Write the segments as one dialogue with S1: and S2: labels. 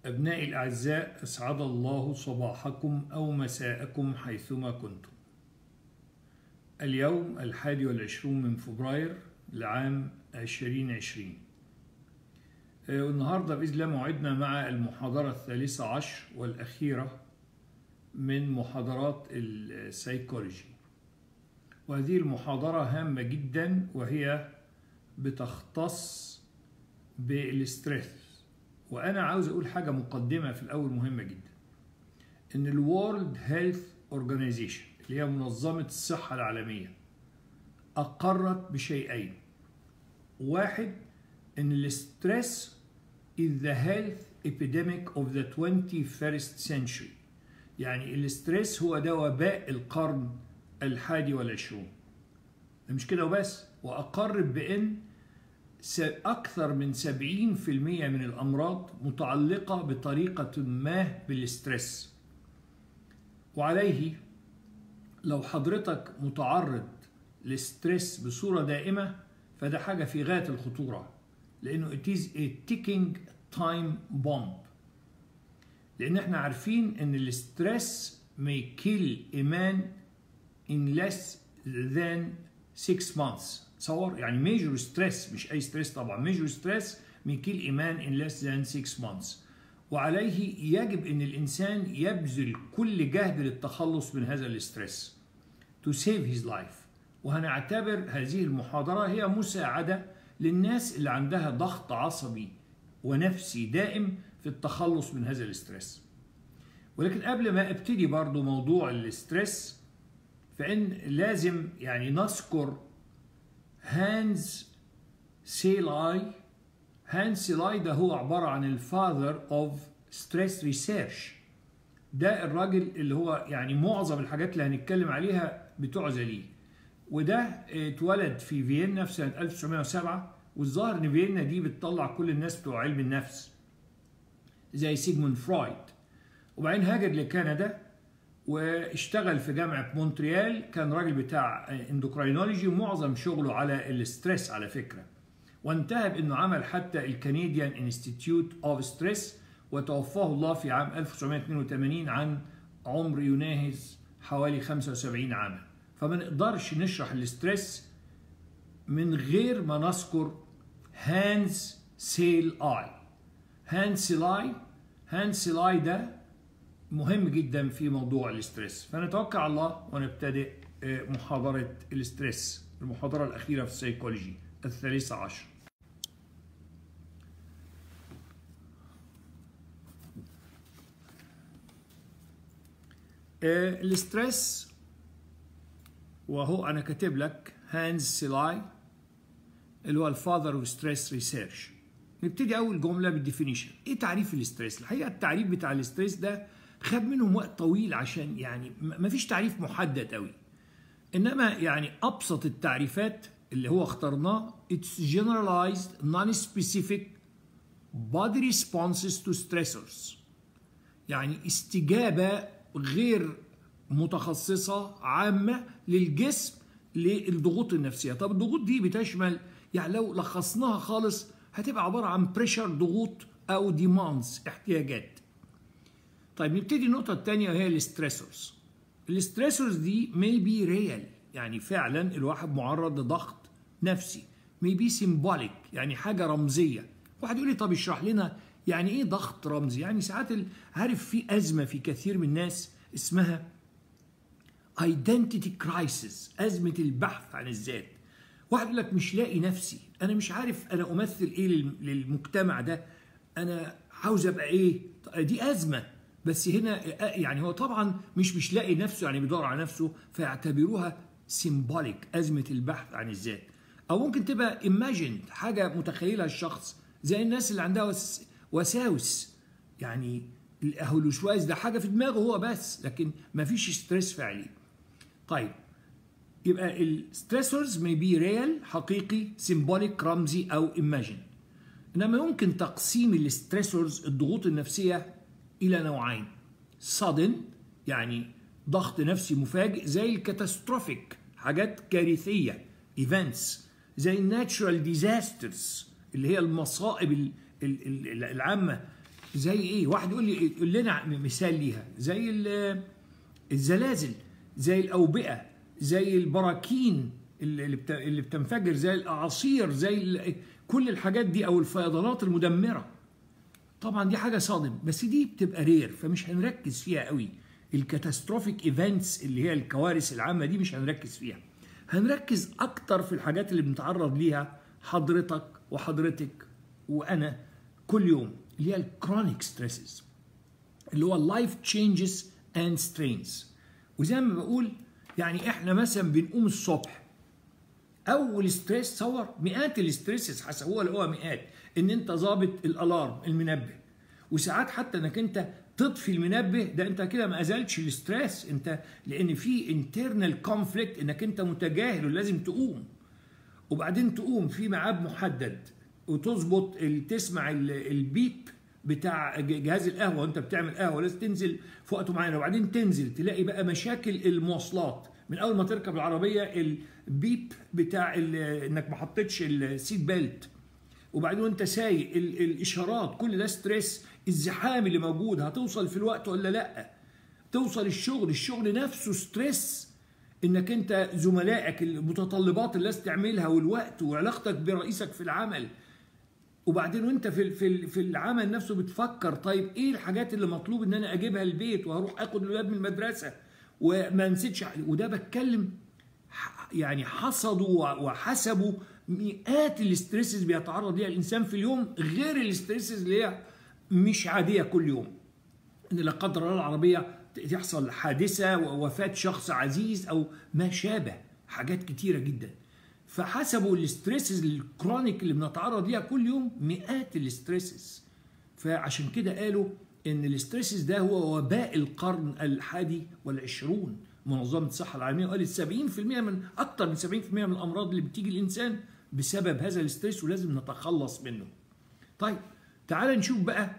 S1: أبنائي الأعزاء أسعد الله صباحكم أو مساءكم حيثما كنتم اليوم الحادي والعشرون من فبراير لعام 2020 والنهاردة بإذن الله موعدنا مع المحاضرة الثالثة عشر والأخيرة من محاضرات السيكولوجي وهذه المحاضرة هامة جدا وهي بتختص بالاستريس وانا عاوز اقول حاجه مقدمه في الاول مهمه جدا ان الورلد هيلث اورجانيزيشن اللي هي منظمه الصحه العالميه اقرت بشيئين واحد ان الاسترس is the health epidemic of the 21st century يعني الاسترس هو ده وباء القرن الحادي والعشرون مش كده وبس واقر بان أكثر من 70% من الأمراض متعلقة بطريقة ما بالاسترس وعليه لو حضرتك متعرض للستريس بصورة دائمة فده حاجة في غاية الخطورة لأنه it is a ticking time bomb لأن احنا عارفين أن الاسترس may kill a man in less than 6 months تصور يعني ميجور ستريس مش اي ستريس طبعا ميجور ستريس ميكيل ايمان ان less than 6 months وعليه يجب ان الانسان يبذل كل جهد للتخلص من هذا الاسترس to save his life وهنعتبر هذه المحاضرة هي مساعدة للناس اللي عندها ضغط عصبي ونفسي دائم في التخلص من هذا الاسترس ولكن قبل ما ابتدي برضو موضوع الاسترس فإن لازم يعني نذكر هانز سيلاي هانز سيلاي ده هو عبارة عن الفاذر اوف ستريس ريسيرش ده الراجل اللي هو يعني معظم الحاجات اللي هنتكلم عليها بتعزى ليه وده اتولد في فيينا في سنة 1907 والظاهر ان فيينا دي بتطلع كل الناس بتوع علم النفس زي سيجموند فرويد وبعدين هاجر لكندا واشتغل في جامعة مونتريال كان راجل بتاع اندوكراينولوجي ومعظم شغله على الاسترس على فكرة وانتهى بانه عمل حتى الكنديان انستيتيوت اوف ستريس وتوفاه الله في عام 1982 عن عمر يناهز حوالي 75 عاما فما نقدرش نشرح الاسترس من غير ما نذكر هانز سيل اي هانز سيلاي هانز سيلاي ده مهم جدا في موضوع الاسترس فنتوكل على الله ونبتدئ محاضرة الاسترس المحاضرة الأخيرة في السيكولوجي الثالثة عشر الاسترس وهو أنا كاتب لك هانز سيلاي اللي هو الفاذر اوف ستريس ريسيرش نبتدي أول جملة بالديفينيشن إيه تعريف الاسترس؟ الحقيقة التعريف بتاع الاسترس ده خد منهم وقت طويل عشان يعني ما فيش تعريف محدد قوي انما يعني ابسط التعريفات اللي هو اخترناه it's generalized non-specific body responses to stressors يعني استجابة غير متخصصة عامة للجسم للضغوط النفسية طب الضغوط دي بتشمل يعني لو لخصناها خالص هتبقى عبارة عن بريشر ضغوط أو ديماندز احتياجات طيب نبتدي النقطة الثانية وهي الاستريسورز. الاستريسورز دي may be real يعني فعلا الواحد معرض لضغط نفسي may be symbolic يعني حاجة رمزية. واحد يقول لي طب اشرح لنا يعني ايه ضغط رمزي؟ يعني ساعات عارف في أزمة في كثير من الناس اسمها identity crisis أزمة البحث عن الذات. واحد يقول لك مش لاقي نفسي، أنا مش عارف أنا أمثل إيه للمجتمع ده، أنا عاوز أبقى إيه؟ دي أزمة بس هنا يعني هو طبعا مش مش لاقي نفسه يعني بيدور على نفسه فيعتبروها سيمبوليك أزمة البحث عن الذات أو ممكن تبقى imagined حاجة متخيلها الشخص زي الناس اللي عندها وساوس يعني اهو الوسواس ده حاجة في دماغه هو بس لكن ما فيش ستريس فعلي طيب يبقى الستريسورز may be real حقيقي سيمبوليك رمزي أو imagine إنما يمكن تقسيم الستريسورز الضغوط النفسية إلى نوعين sudden يعني ضغط نفسي مفاجئ زي الكاتاستروفيك حاجات كارثية events زي الناتشورال ديزاسترز اللي هي المصائب العامة زي ايه واحد يقول لي يقول لنا مثال ليها زي الزلازل زي الاوبئه زي البراكين اللي اللي بتنفجر زي الاعاصير زي كل الحاجات دي او الفيضانات المدمره طبعا دي حاجه صادم بس دي بتبقى رير فمش هنركز فيها قوي الكاتاستروفيك ايفنتس اللي هي الكوارث العامه دي مش هنركز فيها هنركز اكتر في الحاجات اللي بنتعرض ليها حضرتك وحضرتك وانا كل يوم اللي هي الكرونيك ستريسز اللي هو اللايف تشينجز اند سترينز وزي ما بقول يعني احنا مثلا بنقوم الصبح اول ستريس تصور مئات الستريسز حسبوها اللي هو مئات ان انت ظابط الالارم المنبه وساعات حتى انك انت تطفي المنبه ده انت كده ما ازلتش الاستريس انت لان في انترنال كونفليكت انك انت متجاهل ولازم تقوم وبعدين تقوم في ميعاد محدد وتظبط تسمع البيب بتاع جهاز القهوه وانت بتعمل قهوه لازم تنزل في وقت معين وبعدين تنزل تلاقي بقى مشاكل المواصلات من اول ما تركب العربيه البيب بتاع انك ما حطيتش السيت بيلت وبعدين وانت سايق الاشارات كل ده ستريس الزحام اللي موجود هتوصل في الوقت ولا لا توصل الشغل الشغل نفسه ستريس انك انت زملائك المتطلبات اللي لازم تعملها والوقت وعلاقتك برئيسك في العمل وبعدين وانت في في في العمل نفسه بتفكر طيب ايه الحاجات اللي مطلوب ان انا اجيبها البيت وهروح اخد الولاد من المدرسه وما نسيتش وده بتكلم يعني حصدوا وحسبوا مئات الاستريسز بيتعرض ليها الانسان في اليوم غير الاستريسز اللي هي مش عاديه كل يوم ان لا قدر الله العربيه تحصل حادثه ووفاه شخص عزيز او ما شابه حاجات كتيره جدا فحسبوا الاستريسز الكرونيك اللي بنتعرض ليها كل يوم مئات الاستريسز فعشان كده قالوا ان الاستريسز ده هو وباء القرن الحادي والعشرون منظمه الصحه العالميه قالت 70% من اكثر من 70% من الامراض اللي بتيجي الانسان بسبب هذا الاستريس ولازم نتخلص منه. طيب تعال نشوف بقى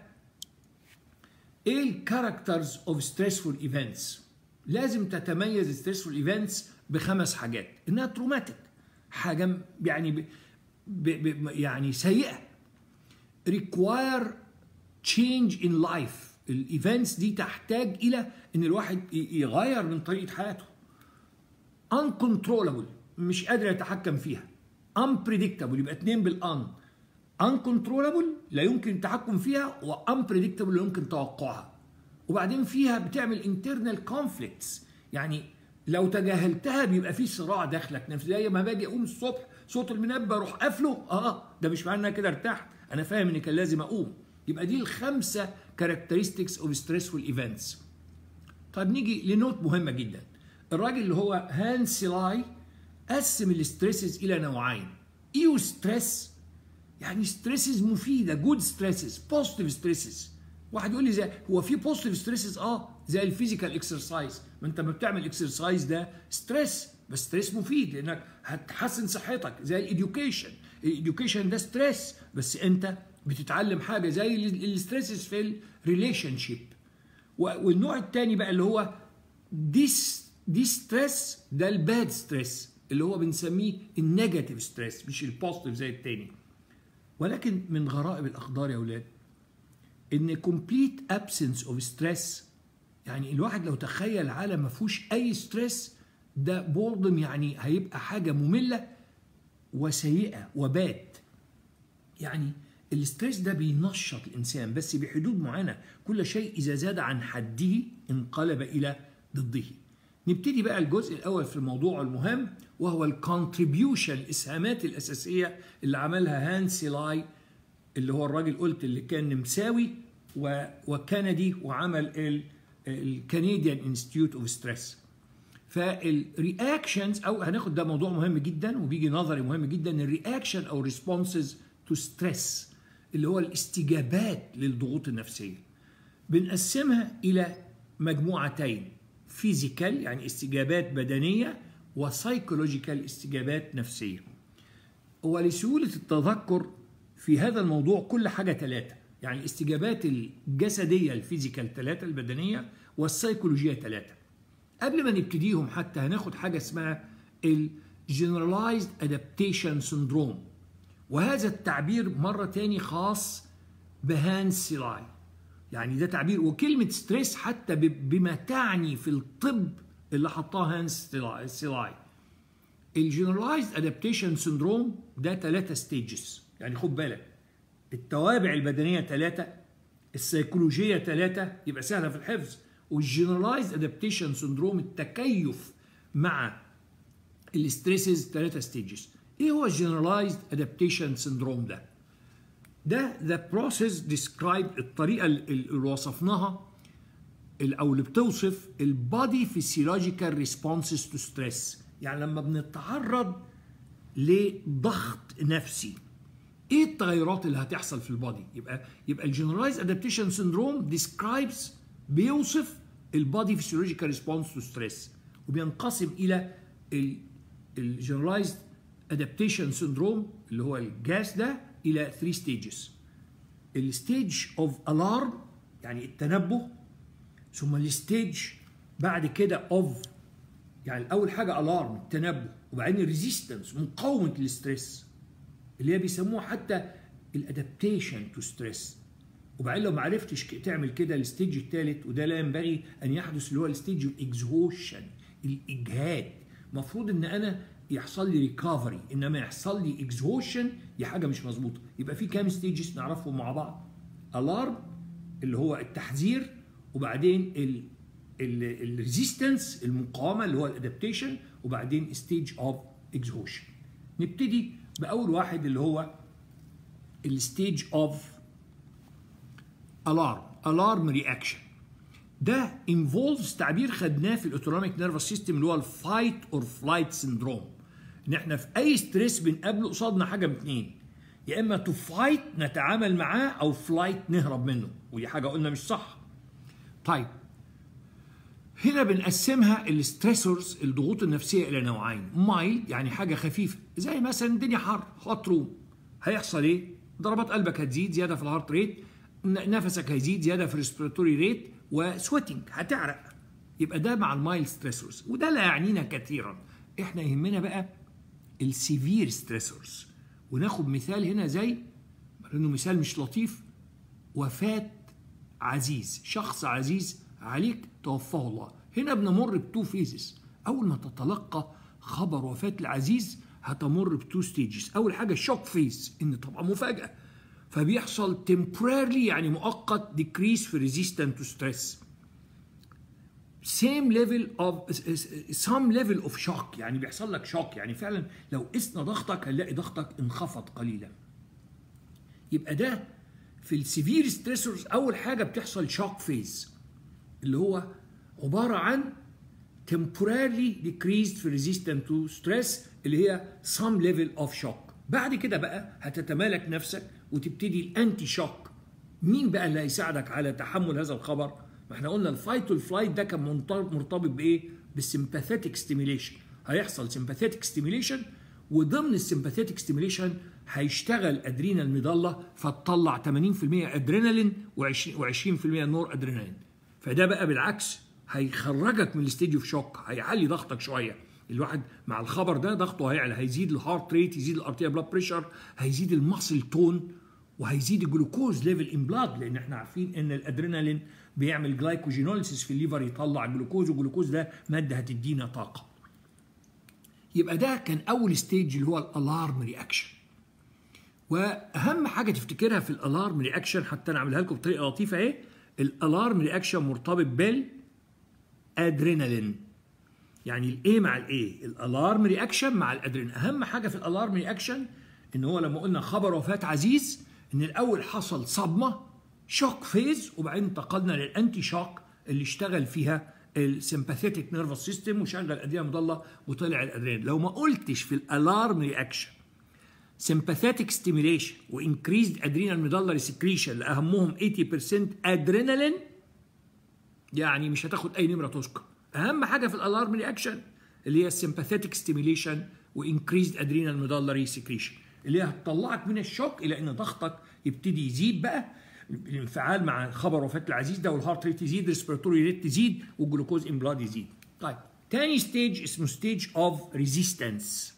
S1: ايه الكاركترز اوف ستريسفول ايفنتس لازم تتميز ستريسفول ايفنتس بخمس حاجات انها تروماتيك حاجه يعني ب ب ب يعني سيئه require change in life الايفنتس دي تحتاج الى ان الواحد يغير من طريقه حياته uncontrollable مش قادر يتحكم فيها unpredictable يبقى اتنين بالان uncontrollable لا يمكن التحكم فيها و unpredictable لا يمكن توقعها وبعدين فيها بتعمل internal conflicts يعني لو تجاهلتها بيبقى في صراع داخلك نفسي زي ما باجي اقوم الصبح صوت المنبه اروح قافله اه ده مش معنى كده ارتحت انا فاهم ان كان لازم اقوم يبقى دي الخمسه characteristics of stressful events طيب نيجي لنوت مهمه جدا الراجل اللي هو هان سيلاي قسم الاستريسز الى نوعين ايو ستريس يعني ستريسز مفيده جود ستريسز بوزيتيف ستريسز واحد يقول لي زي هو في بوزيتيف ستريسز اه زي الفيزيكال اكسرسايز ما انت لما بتعمل اكسرسايز ده ستريس بس ستريس مفيد لانك هتحسن صحتك زي الاديوكيشن الاديوكيشن ده ستريس بس انت بتتعلم حاجه زي الستريسز في الريليشن شيب والنوع الثاني بقى اللي هو ديس دي ستريس ده الباد ستريس اللي هو بنسميه النيجاتيف ستريس مش البوزيتيف زي الثاني ولكن من غرائب الاقدار يا اولاد ان كومبليت ابسنس اوف ستريس يعني الواحد لو تخيل عالم ما فيهوش اي ستريس ده بوردم يعني هيبقى حاجه ممله وسيئه وبات يعني الاستريس ده بينشط الانسان بس بحدود معينه كل شيء اذا زاد عن حده انقلب الى ضده نبتدي بقى الجزء الاول في الموضوع المهم وهو الكونتريبيوشن الاسهامات الاساسيه اللي عملها هان سيلاي اللي هو الراجل قلت اللي كان نمساوي وكندي وعمل الكنديان انستيتيوت اوف ستريس فالرياكشنز او هناخد ده موضوع مهم جدا وبيجي نظري مهم جدا الرياكشن او ريسبونسز تو ستريس اللي هو الاستجابات للضغوط النفسيه بنقسمها الى مجموعتين فيزيكال يعني استجابات بدنيه وسايكولوجيكال استجابات نفسيه ولسهوله التذكر في هذا الموضوع كل حاجه ثلاثه يعني الاستجابات الجسديه الفيزيكال ثلاثه البدنيه والسيكولوجيه ثلاثه قبل ما نبتديهم حتى هناخد حاجه اسمها الجنرالايزد ادابتيشن سندروم وهذا التعبير مرة تاني خاص بهان سيلاي يعني ده تعبير وكلمه ستريس حتى بما تعني في الطب اللي حطها هانس سيلاي الجنرالايزد ادابتيشن سندروم ده ثلاثة ستيجز يعني خد بالك التوابع البدنية ثلاثة السيكولوجية ثلاثة يبقى سهلة في الحفظ والجنرالايزد ادابتيشن سندروم التكيف مع الستريسز ثلاثة ستيجز ايه هو الجنرالايزد ادابتيشن سندروم ده ده ذا بروسيس ديسكرايب الطريقة اللي وصفناها او اللي بتوصف البادي فيسيولوجيكال ريسبونسز تو ستريس يعني لما بنتعرض لضغط نفسي ايه التغيرات اللي هتحصل في البادي يبقى يبقى الجنرالايز ادابتيشن سندروم ديسكرايبس بيوصف البادي فيسيولوجيكال ريسبونس تو ستريس وبينقسم الى الجنرالايزد ادابتيشن سندروم اللي هو الجاس ده الى 3 ستيجز الستيج اوف الارم يعني التنبه ثم الستيج بعد كده اوف يعني اول حاجه الارم التنبه وبعدين الريزيستنس مقاومه الاستريس اللي هي بيسموها حتى الادابتيشن تو ستريس وبعدين لو ما عرفتش تعمل كده الستيج الثالث وده لا ينبغي ان يحدث اللي هو الستيج الاكزهوشن الاجهاد المفروض ان انا يحصل لي ريكفري انما يحصل لي اكزهوشن دي حاجه مش مظبوطه يبقى في كام ستيجز نعرفهم مع بعض الارم اللي هو التحذير وبعدين الريزيستنس المقاومه اللي هو الادابتيشن وبعدين ستيج اوف اكزهوشن نبتدي باول واحد اللي هو الستيج اوف الارم الارم رياكشن ده انفولفز تعبير خدناه في الاوتونوميك نيرفس سيستم اللي هو الفايت اور فلايت سندروم ان احنا في اي ستريس بنقابله قصادنا حاجه من اتنين يا اما تو فايت نتعامل معاه او فلايت نهرب منه ودي حاجه قلنا مش صح طيب هنا بنقسمها الستريسورز الضغوط النفسيه الى نوعين مايلد يعني حاجه خفيفه زي مثلا الدنيا حر هوت روم هيحصل ايه ضربات قلبك هتزيد زياده في الهارت ريت نفسك هيزيد زياده في الريسبيراتوري ريت وسويتنج هتعرق يبقى ده مع المايلد ستريسورز وده لا يعنينا كثيرا احنا يهمنا بقى السيفير ستريسورز وناخد مثال هنا زي لانه مثال مش لطيف وفاه عزيز شخص عزيز عليك توفاه الله هنا بنمر بتو فيزز اول ما تتلقى خبر وفاه العزيز هتمر بتو ستيجز اول حاجه شوك فيز ان طبعا مفاجاه فبيحصل temporarily يعني مؤقت decrease في resistant to stress same level of some level of shock يعني بيحصل لك شوك يعني فعلا لو قسنا ضغطك هنلاقي ضغطك انخفض قليلا يبقى ده في السيفير ستريسورز اول حاجه بتحصل شوك فيز اللي هو عباره عن temporarily decreased في resistant to stress اللي هي some level of shock بعد كده بقى هتتمالك نفسك وتبتدي الانتي شوك مين بقى اللي هيساعدك على تحمل هذا الخبر ما احنا قلنا الفايت والفلايت ده كان مرتبط بايه بالسمباثيتك ستيميليشن هيحصل سمباثيتك ستيميليشن وضمن السمباثيتك ستيميليشن هيشتغل ادرينال مضله فتطلع 80% ادرينالين و20% نور ادرينالين فده بقى بالعكس هيخرجك من الستيج اوف شوك هيعلي ضغطك شويه الواحد مع الخبر ده ضغطه هيعلى هيزيد الهارت ريت يزيد الارتيا بلاد بريشر هيزيد المصل تون وهيزيد الجلوكوز ليفل ان بلاد لان احنا عارفين ان الادرينالين بيعمل جلايكوجينوليسيس في الليفر يطلع جلوكوز والجلوكوز ده ماده هتدينا طاقه يبقى ده كان اول ستيج اللي هو الالارم رياكشن واهم حاجه تفتكرها في الالارم رياكشن حتى انا اعملها لكم بطريقه لطيفه اهي الالارم رياكشن مرتبط بال ادرينالين يعني الايه مع الايه الالارم رياكشن مع الادرينالين اهم حاجه في الالارم رياكشن ان هو لما قلنا خبر وفاه عزيز ان الاول حصل صدمه شوك فيز وبعدين انتقلنا للانتي شوك اللي اشتغل فيها السمباثيتك نيرفس سيستم وشغل ادرينال مضله وطلع الادرينال لو ما قلتش في الالارم رياكشن sympathetic stimulation وانكريزد ادرينال ميدالري سكريشن اللي اهمهم 80% ادرينالين يعني مش هتاخد اي نمره تذكر اهم حاجه في الالارم رياكشن اللي هي السمباثيتك ستيميليشن وانكريزد ادرينال ميدالري سكريشن اللي هي هتطلعك من الشوك الى ان ضغطك يبتدي يزيد بقى الانفعال مع خبر وفاه العزيز ده والهارت ريت يزيد الريسبيراتوري ريت تزيد والجلوكوز ان بلاد يزيد طيب تاني ستيج اسمه ستيج اوف ريزيستنس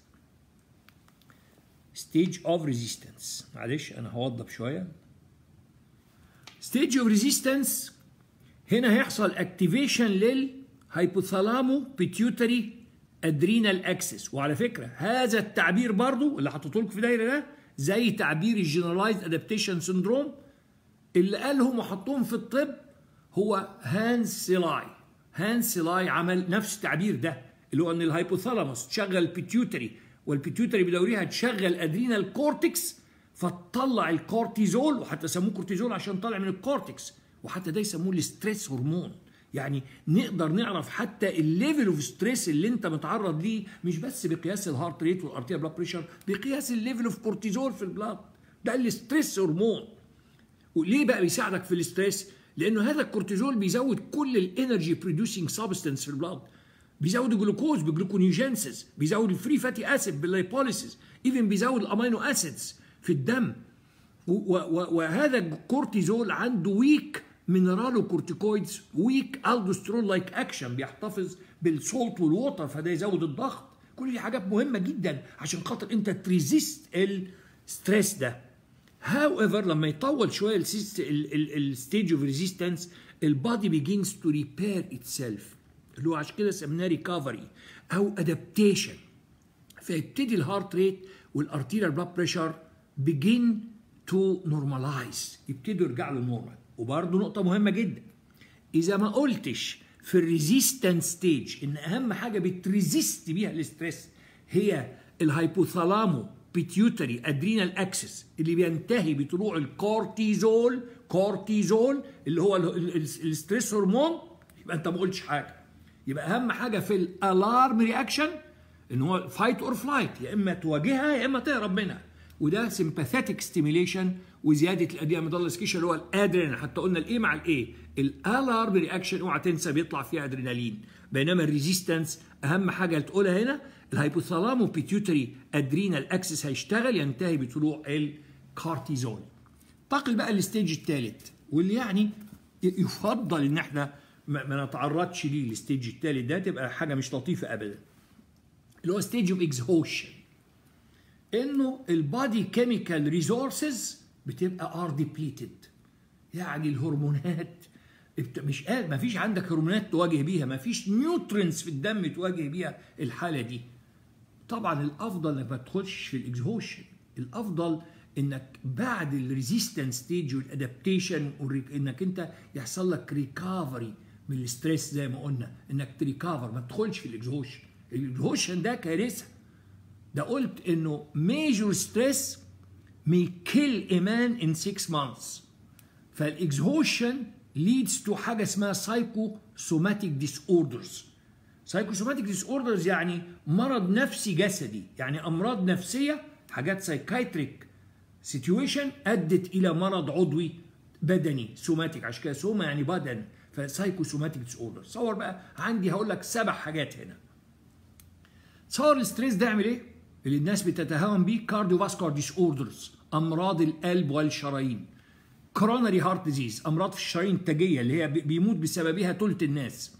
S1: ستيج اوف ريزيستنس معلش انا هوضب شويه ستيج اوف ريزيستنس هنا هيحصل اكتيفيشن للهايبوثالامو بيتيوتري ادرينال اكسس وعلى فكره هذا التعبير برضو اللي حطيته لكم في دايره ده زي تعبير الجنرالايز ادابتيشن سندروم اللي قالهم وحطهم في الطب هو هانس سيلاي هانس سيلاي عمل نفس التعبير ده اللي هو ان الهايبوثالاموس تشغل البيتيوتري والبيتيوتري بدورها تشغل ادرينال كورتكس فتطلع الكورتيزول وحتى سموه كورتيزول عشان طالع من الكورتكس وحتى ده يسموه الاستريس هرمون يعني نقدر نعرف حتى الليفل اوف ستريس اللي انت متعرض ليه مش بس بقياس الهارت ريت والارتيا بلاد بريشر بقياس الليفل اوف كورتيزول في البلاد ده الاستريس هرمون وليه بقى بيساعدك في الاستريس لانه هذا الكورتيزول بيزود كل الانرجي بروديوسينج سبستنس في البلاد بيزود الجلوكوز بجلوكونيوجينسيس بيزود الفري فاتي اسيد باللايبوليسيس ايفن بيزود الامينو اسيدز في الدم وهذا الكورتيزول عنده ويك مينرالو كورتيكويدز ويك الدوسترون لايك اكشن بيحتفظ بالسولت والووتر فده يزود الضغط كل دي حاجات مهمه جدا عشان خاطر انت تريزيست الستريس ده هاو ايفر لما يطول شويه الستيج اوف ريزيستنس البادي بيجينز تو ريبير اتسيلف اللي هو عشان كده سميناه ريكفري او ادابتيشن فيبتدي الهارت ريت والارتيريال بلاد بريشر بيجين تو نورمالايز يبتدوا يرجعوا للنورمال وبرضه نقطة مهمة جدا إذا ما قلتش في الريزيستنس ستيج إن أهم حاجة بتريزيست بيها الاستريس هي الهايبوثالامو بيتيوتري ادرينال اكسس اللي بينتهي بطلوع الكورتيزول كورتيزول اللي هو الستريس هرمون يبقى انت ما قلتش حاجه يبقى اهم حاجه في الالارم رياكشن ان هو فايت اور فلايت يا اما تواجهها يا اما تهرب منها وده سمباثيتك ستيميليشن وزياده الاديه ميدال سكيشن اللي هو الادرينالين حتى قلنا الايه مع الايه الالارم رياكشن اوعى تنسى بيطلع فيها ادرينالين بينما الريزيستنس اهم حاجه تقولها هنا الهايبوثالامو بيتيوتري ادرينال اكسس هيشتغل ينتهي بطلوع الكورتيزول انتقل بقى للستيج الثالث واللي يعني يفضل ان احنا ما نتعرضش ليه الستيج الثالث ده تبقى حاجه مش لطيفه ابدا اللي هو ستيج اوف اكزهوشن انه البادي كيميكال ريسورسز بتبقى ار ديبليتد يعني الهرمونات مش قادر ما فيش عندك هرمونات تواجه بيها ما فيش نيوترينز في الدم تواجه بيها الحاله دي طبعا الافضل انك ما تدخلش في الاكزهوشن الافضل انك بعد الريزيستنس ستيج والادابتيشن انك انت يحصل لك ريكفري من الستريس زي ما قلنا انك تريكفر ما تدخلش في الاكزهوشن الاكزهوشن ده كارثه ده قلت انه major stress may kill a man in 6 months فالاكزهوشن leads to حاجه اسمها psychosomatic disorders psychosomatic disorders يعني مرض نفسي جسدي يعني امراض نفسيه حاجات سايكايتريك سيتويشن ادت الى مرض عضوي بدني سوماتيك عشان كده سوما يعني بدن فسايكوسوماتيك ديس اوردر تصور بقى عندي هقول لك سبع حاجات هنا تصور الستريس ده يعمل ايه؟ اللي الناس بتتهاون بيه كارديو فاسكولار ديس اوردرز امراض القلب والشرايين كرونري هارت ديزيز امراض في الشرايين التاجيه اللي هي بيموت بسببها ثلث الناس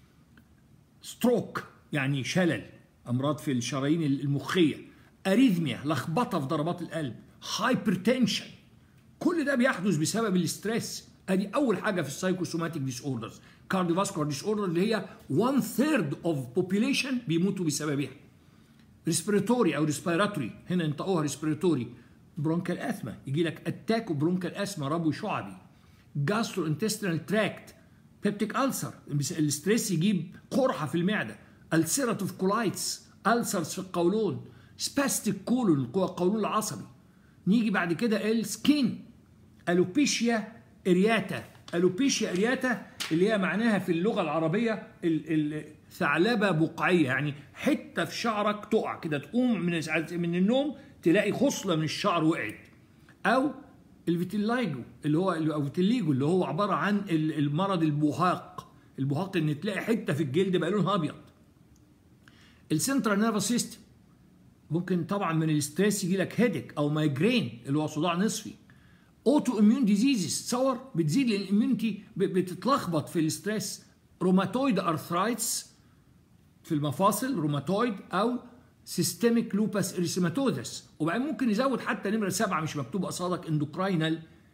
S1: ستروك يعني شلل امراض في الشرايين المخيه اريثميا لخبطه في ضربات القلب هايبرتنشن كل ده بيحدث بسبب الاستريس ادي اول حاجه في السايكوسوماتيك ديس اوردرز كارديوفاسكولار ديس اوردر اللي هي 1 ثيرد اوف بوبيليشن بيموتوا بسببها ريسبيراتوري او ريسبيراتوري هنا انطقوها ريسبيراتوري برونكال اثما يجي لك اتاك وبرونكال اسما ربو شعبي جاسترو انتستينال تراكت بيبتيك ألسر الاستريس يجيب قرحه في المعده السيراتيف كولايتس ألسرز في القولون سباستيك كولون القولون العصبي نيجي بعد كده السكين الوبيشيا ارياتا الوبيشيا ارياتا اللي هي معناها في اللغه العربيه ثعلبه بقعيه يعني حته في شعرك تقع كده تقوم من من النوم تلاقي خصله من الشعر وقعت او الفيتيلايجو اللي هو او فيتيليجو اللي هو عباره عن المرض البهاق البهاق ان تلاقي حته في الجلد بقى لونها ابيض السنترال نيرفس سيستم ممكن طبعا من الاستريس يجي لك هيدك او مايجرين اللي هو صداع نصفي اوتو اميون ديزيزز تصور بتزيد الاميونيتي بتتلخبط في الاستريس روماتويد ارثرايتس في المفاصل روماتويد او سيستميك لوباس اريثيماتوزس وبعدين ممكن يزود حتى نمره سبعه مش مكتوب قصادك اندوكراينال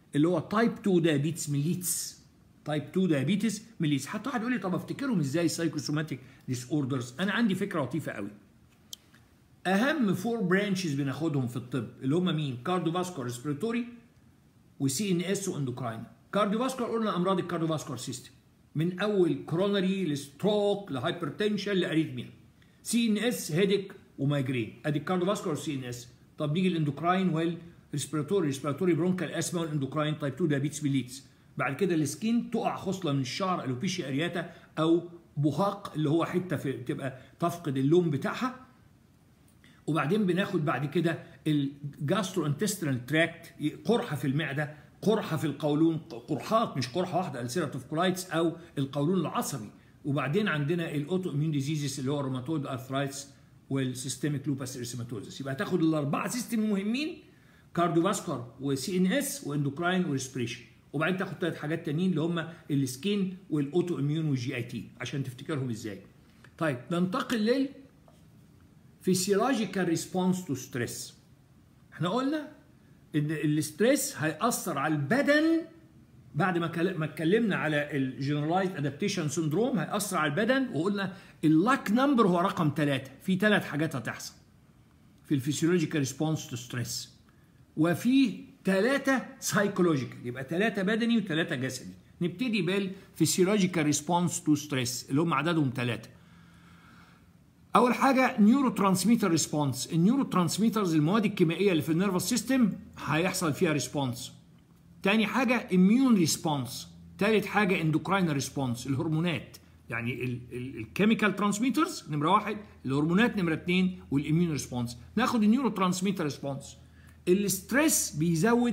S1: اللي هو تايب 2 دايابيتس ميليتس تايب 2 دايابيتس ميليتس حتى واحد يقول لي طب افتكرهم ازاي سايكوسوماتيك ديس اوردرز انا عندي فكره لطيفه قوي اهم فور برانشز بناخدهم في الطب اللي هم مين كارديوفاسكولار ريسبيراتوري وسي ان اس واندوكراين كارديوفاسكولار قلنا امراض الكارديوفاسكولار سيستم من اول كرونري لستروك لهايبرتنشن لاريثميا سي ان اس هيديك ومايجرين ادي الكارديوفاسكولار سي ان اس طب نيجي الاندوكراين والريسبيراتوري ريسبيراتوري برونكال اسما والاندوكراين تايب 2 دايابيتس ميليتس بعد كده السكين تقع خصله من الشعر الوبيشيا ارياتا او بهاق اللي هو حته في تبقى تفقد اللون بتاعها وبعدين بناخد بعد كده الجاسترو انتسترال تراكت قرحه في المعده قرحه في القولون قرحات مش قرحه واحده السيراتوف كولايتس او القولون العصبي وبعدين عندنا الاوتو اميون ديزيزز اللي هو الروماتويد ارثرايتس والسيستميك لوباس اريثيماتوزس يبقى تاخد الاربعه سيستم المهمين كارديوفاسكولار وسي ان اس واندوكراين وريسبريشن وبعدين تاخد ثلاث حاجات تانيين اللي هم السكين والاوتو اميون والجي اي تي عشان تفتكرهم ازاي طيب ننتقل لل physiological response to stress احنا قلنا ان الستريس هيأثر على البدن بعد ما ما اتكلمنا على الجنرالايز ادابتيشن سندروم هيأثر على البدن وقلنا اللاك نمبر هو رقم ثلاثة في ثلاث حاجات هتحصل في الفسيولوجيكال ريسبونس تو ستريس وفي ثلاثة سايكولوجيكال يبقى ثلاثة بدني وثلاثة جسدي نبتدي بالفسيولوجيكال ريسبونس تو ستريس اللي هم عددهم ثلاثة اول حاجه نيورو ترانسميتر ريسبونس النيورو ترانسميترز المواد الكيميائيه اللي في النيرفس سيستم هيحصل فيها ريسبونس تاني حاجه اميون ريسبونس تالت حاجه اندوكراين ريسبونس الهرمونات يعني الكيميكال ترانسميترز نمره واحد الهرمونات نمره اثنين والاميون ريسبونس ناخد النيورو ترانسميتر ريسبونس الستريس بيزود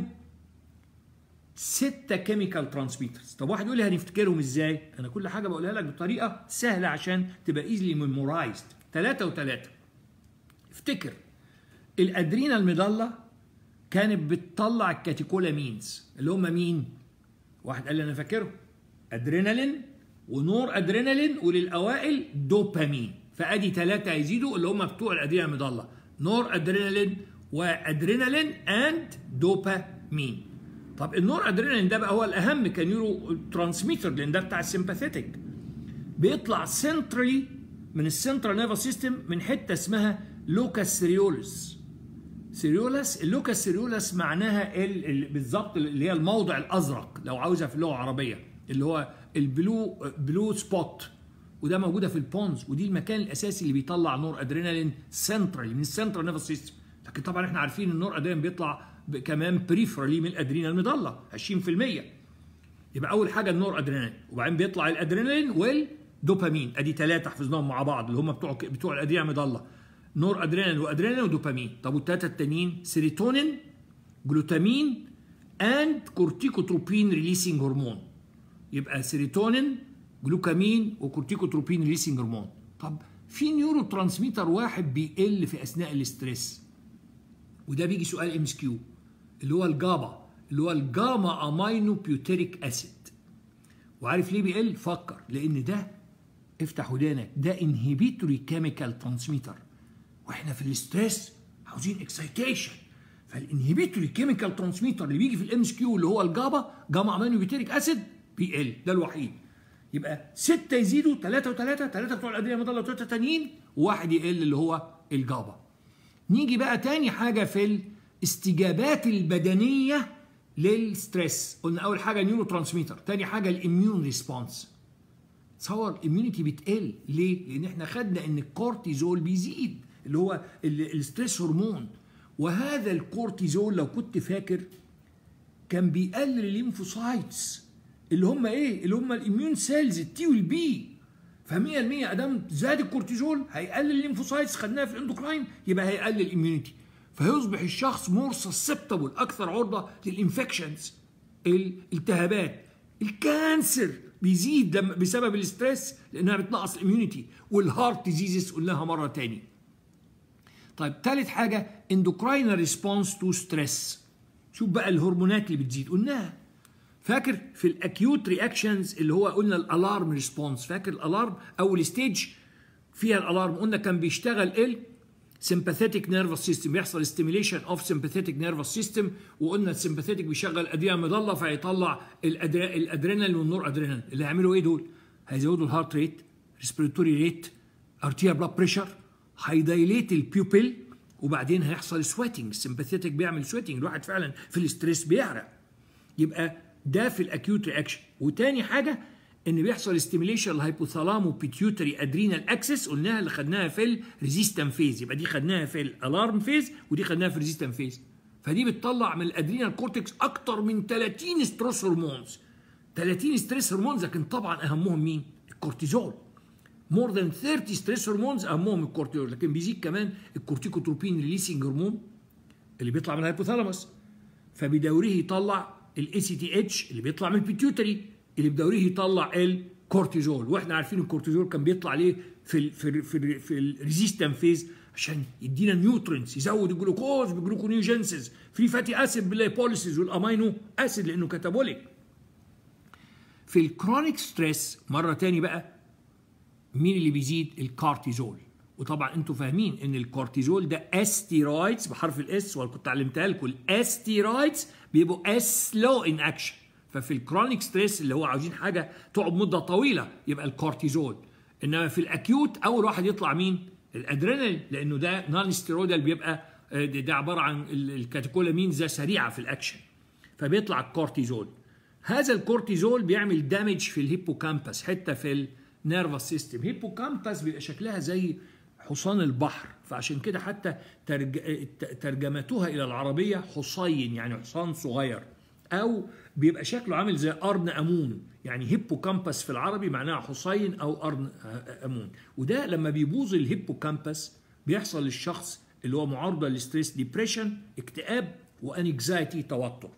S1: ستة كيميكال ترانسميترز طب واحد يقول لي هنفتكرهم ازاي انا كل حاجه بقولها لك بطريقه سهله عشان تبقى ايزلي ميمورايزد ثلاثة وثلاثة افتكر الادرينا المضلة كانت بتطلع الكاتيكولامينز اللي هم مين؟ واحد قال لي انا فاكره ادرينالين ونور ادرينالين وللاوائل دوبامين فادي ثلاثة هيزيدوا اللي هم بتوع الادرينا المضلة نور ادرينالين وادرينالين اند دوبامين طب النور ادرينالين ده بقى هو الاهم كنيورو ترانسميتر لان ده بتاع السمباثيتك بيطلع سنترالي من السنترال نيرفس سيستم من حته اسمها لوكاس سيريولس سيريولس اللوكاس سيريولس معناها ال... ال... بالظبط اللي هي الموضع الازرق لو عاوزها في اللغه العربيه اللي هو البلو بلو سبوت وده موجوده في البونز ودي المكان الاساسي اللي بيطلع نور ادرينالين سنترالي من السنترال نيرفس سيستم لكن طبعا احنا عارفين النور ادرينالين بيطلع كمان بريفرالي من الادرينال المضله 20% يبقى اول حاجه النور ادرينالين وبعدين بيطلع الادرينالين والدوبامين ادي ثلاثه حفظناهم مع بعض اللي هم بتوع بتوع الادرينال المضله نور ادرينالين وادرينالين ودوبامين طب والثلاثه التانيين سيروتونين جلوتامين اند كورتيكوتروبين ريليسنج هرمون يبقى سيروتونين جلوكامين وكورتيكوتروبين ريليسنج هرمون طب في نيورو ترانسميتر واحد بيقل في اثناء الاستريس وده بيجي سؤال ام اس كيو اللي هو الجابا اللي هو الجاما امينو بيوتيريك اسيد وعارف ليه بيقل فكر لان ده افتح ودانك ده انهبيتوري كيميكال ترانسميتر واحنا في الاستريس عاوزين اكسايتيشن فالانهبيتوري كيميكال ترانسميتر اللي بيجي في الام اس كيو اللي هو الجابا جاما امينو بيوتيريك اسيد بيقل ده الوحيد يبقى ستة يزيدوا ثلاثة وثلاثة ثلاثة بتوع الأدوية المضلة وثلاثة تانيين وواحد يقل اللي هو الجابا نيجي بقى تاني حاجة في الاستجابات البدنية للستريس قلنا أول حاجة نيورو ترانسميتر تاني حاجة الاميون ريسبونس تصور الاميونيتي بتقل ليه؟ لأن احنا خدنا إن الكورتيزول بيزيد اللي هو الستريس هرمون وهذا الكورتيزول لو كنت فاكر كان بيقلل الليمفوسايتس اللي هم ايه؟ اللي هم الاميون سيلز التي والبي ف 100% ادام زاد الكورتيزول هيقلل الليمفوسايتس خدناها في الاندوكراين يبقى هيقلل الاميونيتي فيصبح الشخص مور سسبتبل اكثر عرضه للانفكشنز الالتهابات الكانسر بيزيد لما بسبب الاستريس لانها بتنقص الاميونيتي والهارت ديزيزز قلناها مره تاني طيب ثالث حاجه اندوكراين ريسبونس تو ستريس شوف بقى الهرمونات اللي بتزيد قلناها فاكر في الاكيوت رياكشنز اللي هو قلنا الالارم ريسبونس فاكر الالارم اول ستيج فيها الالارم قلنا كان بيشتغل ال sympathetic nervous system بيحصل stimulation of sympathetic nervous system وقلنا السمباثيتك بيشغل الادرينال مضله فيطلع الأدري... الادرينال والنور ادرينال اللي هيعملوا ايه دول؟ هيزودوا الهارت ريت ريسبيراتوري ريت ارتيال بلاد بريشر هيدايليت البيوبل وبعدين هيحصل سويتنج السمباثيتك بيعمل سويتنج الواحد فعلا في الاستريس بيعرق يبقى ده في الاكيوت رياكشن وتاني حاجه ان بيحصل ستيميليشن الهايبوثالامو بيتيوتري ادرينال اكسس قلناها اللي خدناها في الريزيستنت فيز يبقى دي خدناها في الالارم فيز ودي خدناها في الريزيستنت فيز فدي بتطلع من الادرينال كورتكس اكتر من 30 ستريس هرمونز 30 ستريس هرمونز لكن طبعا اهمهم مين؟ الكورتيزول مور ذان 30 ستريس هرمونز اهمهم الكورتيزول لكن بيزيد كمان الكورتيكوتروبين ريليسنج هرمون اللي بيطلع من الهايبوثالاموس فبدوره يطلع الاي سي تي اتش اللي بيطلع من البيتيوتري اللي بدوره يطلع الكورتيزول واحنا عارفين الكورتيزول كان بيطلع ليه في ال في ال في, ال في الريزيستنت فيز عشان يدينا نيوترينز يزود الجلوكوز بجلوكونيوجينسيس في فاتي اسيد بالليبوليسيس والامينو اسيد لانه كاتابوليك في الكرونيك ستريس مره تاني بقى مين اللي بيزيد الكورتيزول وطبعا انتوا فاهمين ان الكورتيزول ده استيرويدز بحرف الاس وكنت علمتها لكم الاستيرويدز بيبقوا سلو ان اكشن ففي الكرونيك ستريس اللي هو عاوزين حاجه تقعد مده طويله يبقى الكورتيزول انما في الاكيوت اول واحد يطلع مين الادرينال لانه ده نون ستيرويدال بيبقى ده عباره عن الكاتيكولامينز ده سريعه في الاكشن فبيطلع الكورتيزول هذا الكورتيزول بيعمل دامج في الهيبوكامبس حته في النيرفس سيستم هيبوكامبس بيبقى شكلها زي حصان البحر فعشان كده حتى ترج... ترجمتها الى العربيه حصين يعني حصان صغير او بيبقى شكله عامل زي قرن امون يعني هيبوكامبس في العربي معناها حصين او قرن امون وده لما بيبوظ الهيبوكامبس بيحصل للشخص اللي هو معرضه للستريس ديبريشن اكتئاب وانكزايتي توتر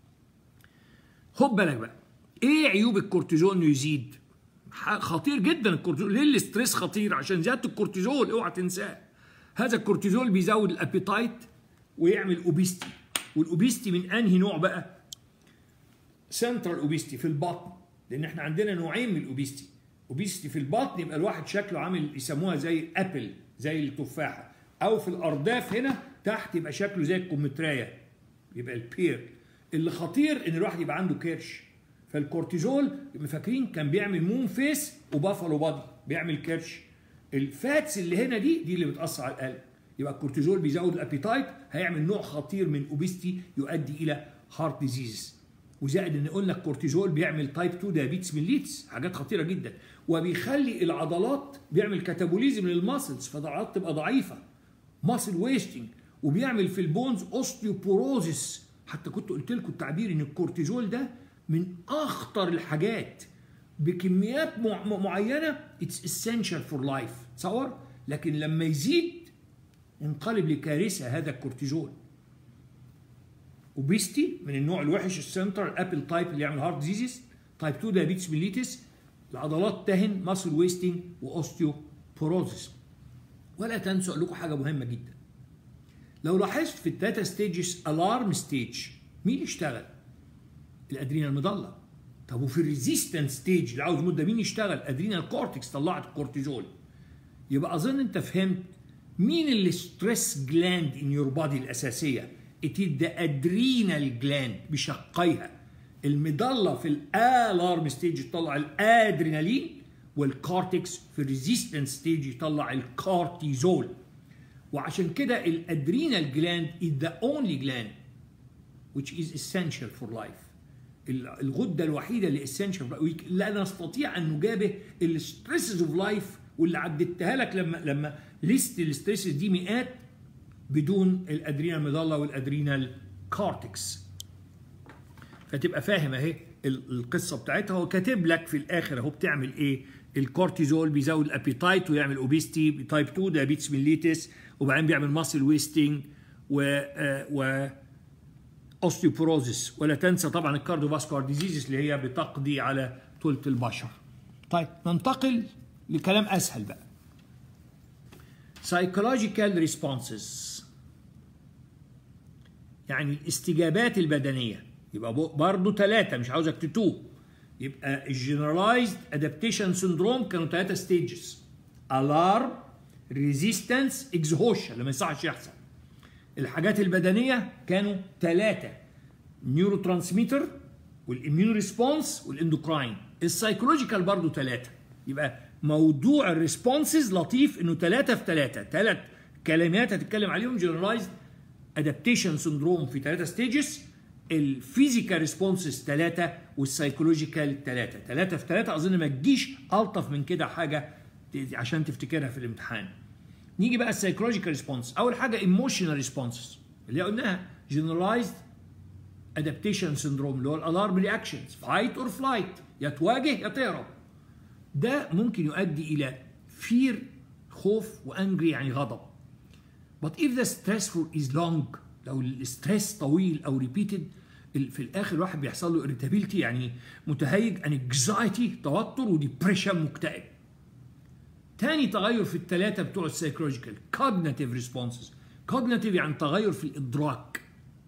S1: خد بالك بقى ايه عيوب الكورتيزول انه يزيد خطير جدا الكورتيزول ليه الاستريس خطير عشان زياده الكورتيزول اوعى تنساه هذا الكورتيزول بيزود الابيتايت ويعمل اوبيستي والاوبيستي من انهي نوع بقى سنترال اوبيستي في البطن لان احنا عندنا نوعين من الاوبيستي اوبيستي في البطن يبقى الواحد شكله عامل يسموها زي ابل زي التفاحه او في الارداف هنا تحت يبقى شكله زي الكمثريه يبقى البير اللي خطير ان الواحد يبقى عنده كرش فالكورتيزول فاكرين كان بيعمل مون فيس وبافالو بادي بيعمل كرش الفاتس اللي هنا دي دي اللي بتاثر على القلب يبقى الكورتيزول بيزود الابيتايت هيعمل نوع خطير من اوبيستي يؤدي الى هارت ديزيز وزائد ان قلنا الكورتيزول بيعمل تايب 2 دايابيتس ميليتس حاجات خطيره جدا وبيخلي العضلات بيعمل كاتابوليزم للماسلز فالعضلات تبقى ضعيفه ماسل ويستنج وبيعمل في البونز اوستيوبوروزيس حتى كنت قلت لكم التعبير ان الكورتيزول ده من اخطر الحاجات بكميات معينه اتس اسينشال فور لايف تصور لكن لما يزيد ينقلب لكارثه هذا الكورتيزول اوبيستي من النوع الوحش السنترال ابل تايب اللي يعمل هارت ديزيز تايب 2 دايابيتس ميليتس العضلات تهن ماسل ويستنج واوستيوبوروزيس ولا تنسوا اقول لكم حاجه مهمه جدا لو لاحظت في الثلاثه ستيجز الارم ستيج مين اللي اشتغل؟ الادرينال مضله طب وفي الريزيستنس ستيج اللي عاوز مده مين يشتغل؟ ادرينال كورتكس طلعت الكورتيزول يبقى اظن انت فهمت مين اللي ستريس جلاند ان يور بادي الاساسيه؟ it is the adrenal gland بشقيها المضله في الالارم ستيج يطلع الادرينالين والكورتكس في الريزيستنس ستيج يطلع الكورتيزول وعشان كده الادرينال جلاند is the only gland which is essential for life الغده الوحيده اللي essential لا نستطيع ان نجابه الستريسز اوف لايف واللي عدتها لك لما لما ليست الستريسز دي مئات بدون الادرينال مضله والادرينال كورتكس فتبقى فاهم اهي القصه بتاعتها هو كاتب لك في الاخر اهو بتعمل ايه الكورتيزول بيزود الابيتايت ويعمل اوبيستي تايب 2 دايابيتس ميليتس وبعدين بيعمل ماسل ويستنج و و اوستيوبوروزيس ولا تنسى طبعا الكارديوفاسكولار ديزيزز اللي هي بتقضي على ثلث البشر طيب ننتقل لكلام اسهل بقى psychological responses يعني الاستجابات البدنية يبقى برضه ثلاثة مش عاوزك تتوه يبقى الجنرالايزد ادابتيشن سندروم كانوا ثلاثة ستيجز الارم ريزيستنس اكزهوشن اللي ما يصحش يحصل الحاجات البدنيه كانوا ثلاثه نيورو ترانسميتر والاميون ريسبونس والاندوكراين السايكولوجيكال برضو ثلاثه يبقى موضوع الريسبونسز لطيف انه ثلاثه في ثلاثه ثلاث كلمات هتتكلم عليهم جنرالايزد ادابتيشن سندروم في ثلاثه ستيجز الفيزيكال ريسبونسز ثلاثه والسايكولوجيكال ثلاثه ثلاثه في ثلاثه اظن ما تجيش الطف من كده حاجه عشان تفتكرها في الامتحان نيجي بقى السايكولوجيكال ريسبونس اول حاجه ايموشنال ريسبونسز اللي قلناها جنرالايزد ادابتيشن سندروم اللي هو الالارم رياكشنز فايت اور فلايت يا تواجه يا تهرب ده ممكن يؤدي الى فير خوف وانجري يعني غضب but if the stressful is long لو الاستريس طويل او ريبيتد في الاخر الواحد بيحصل له irritability يعني متهيج انكزايتي توتر وديبريشن مكتئب تاني تغير في الثلاثه بتوع السايكولوجيكال cognitive responses cognitive يعني تغير في الادراك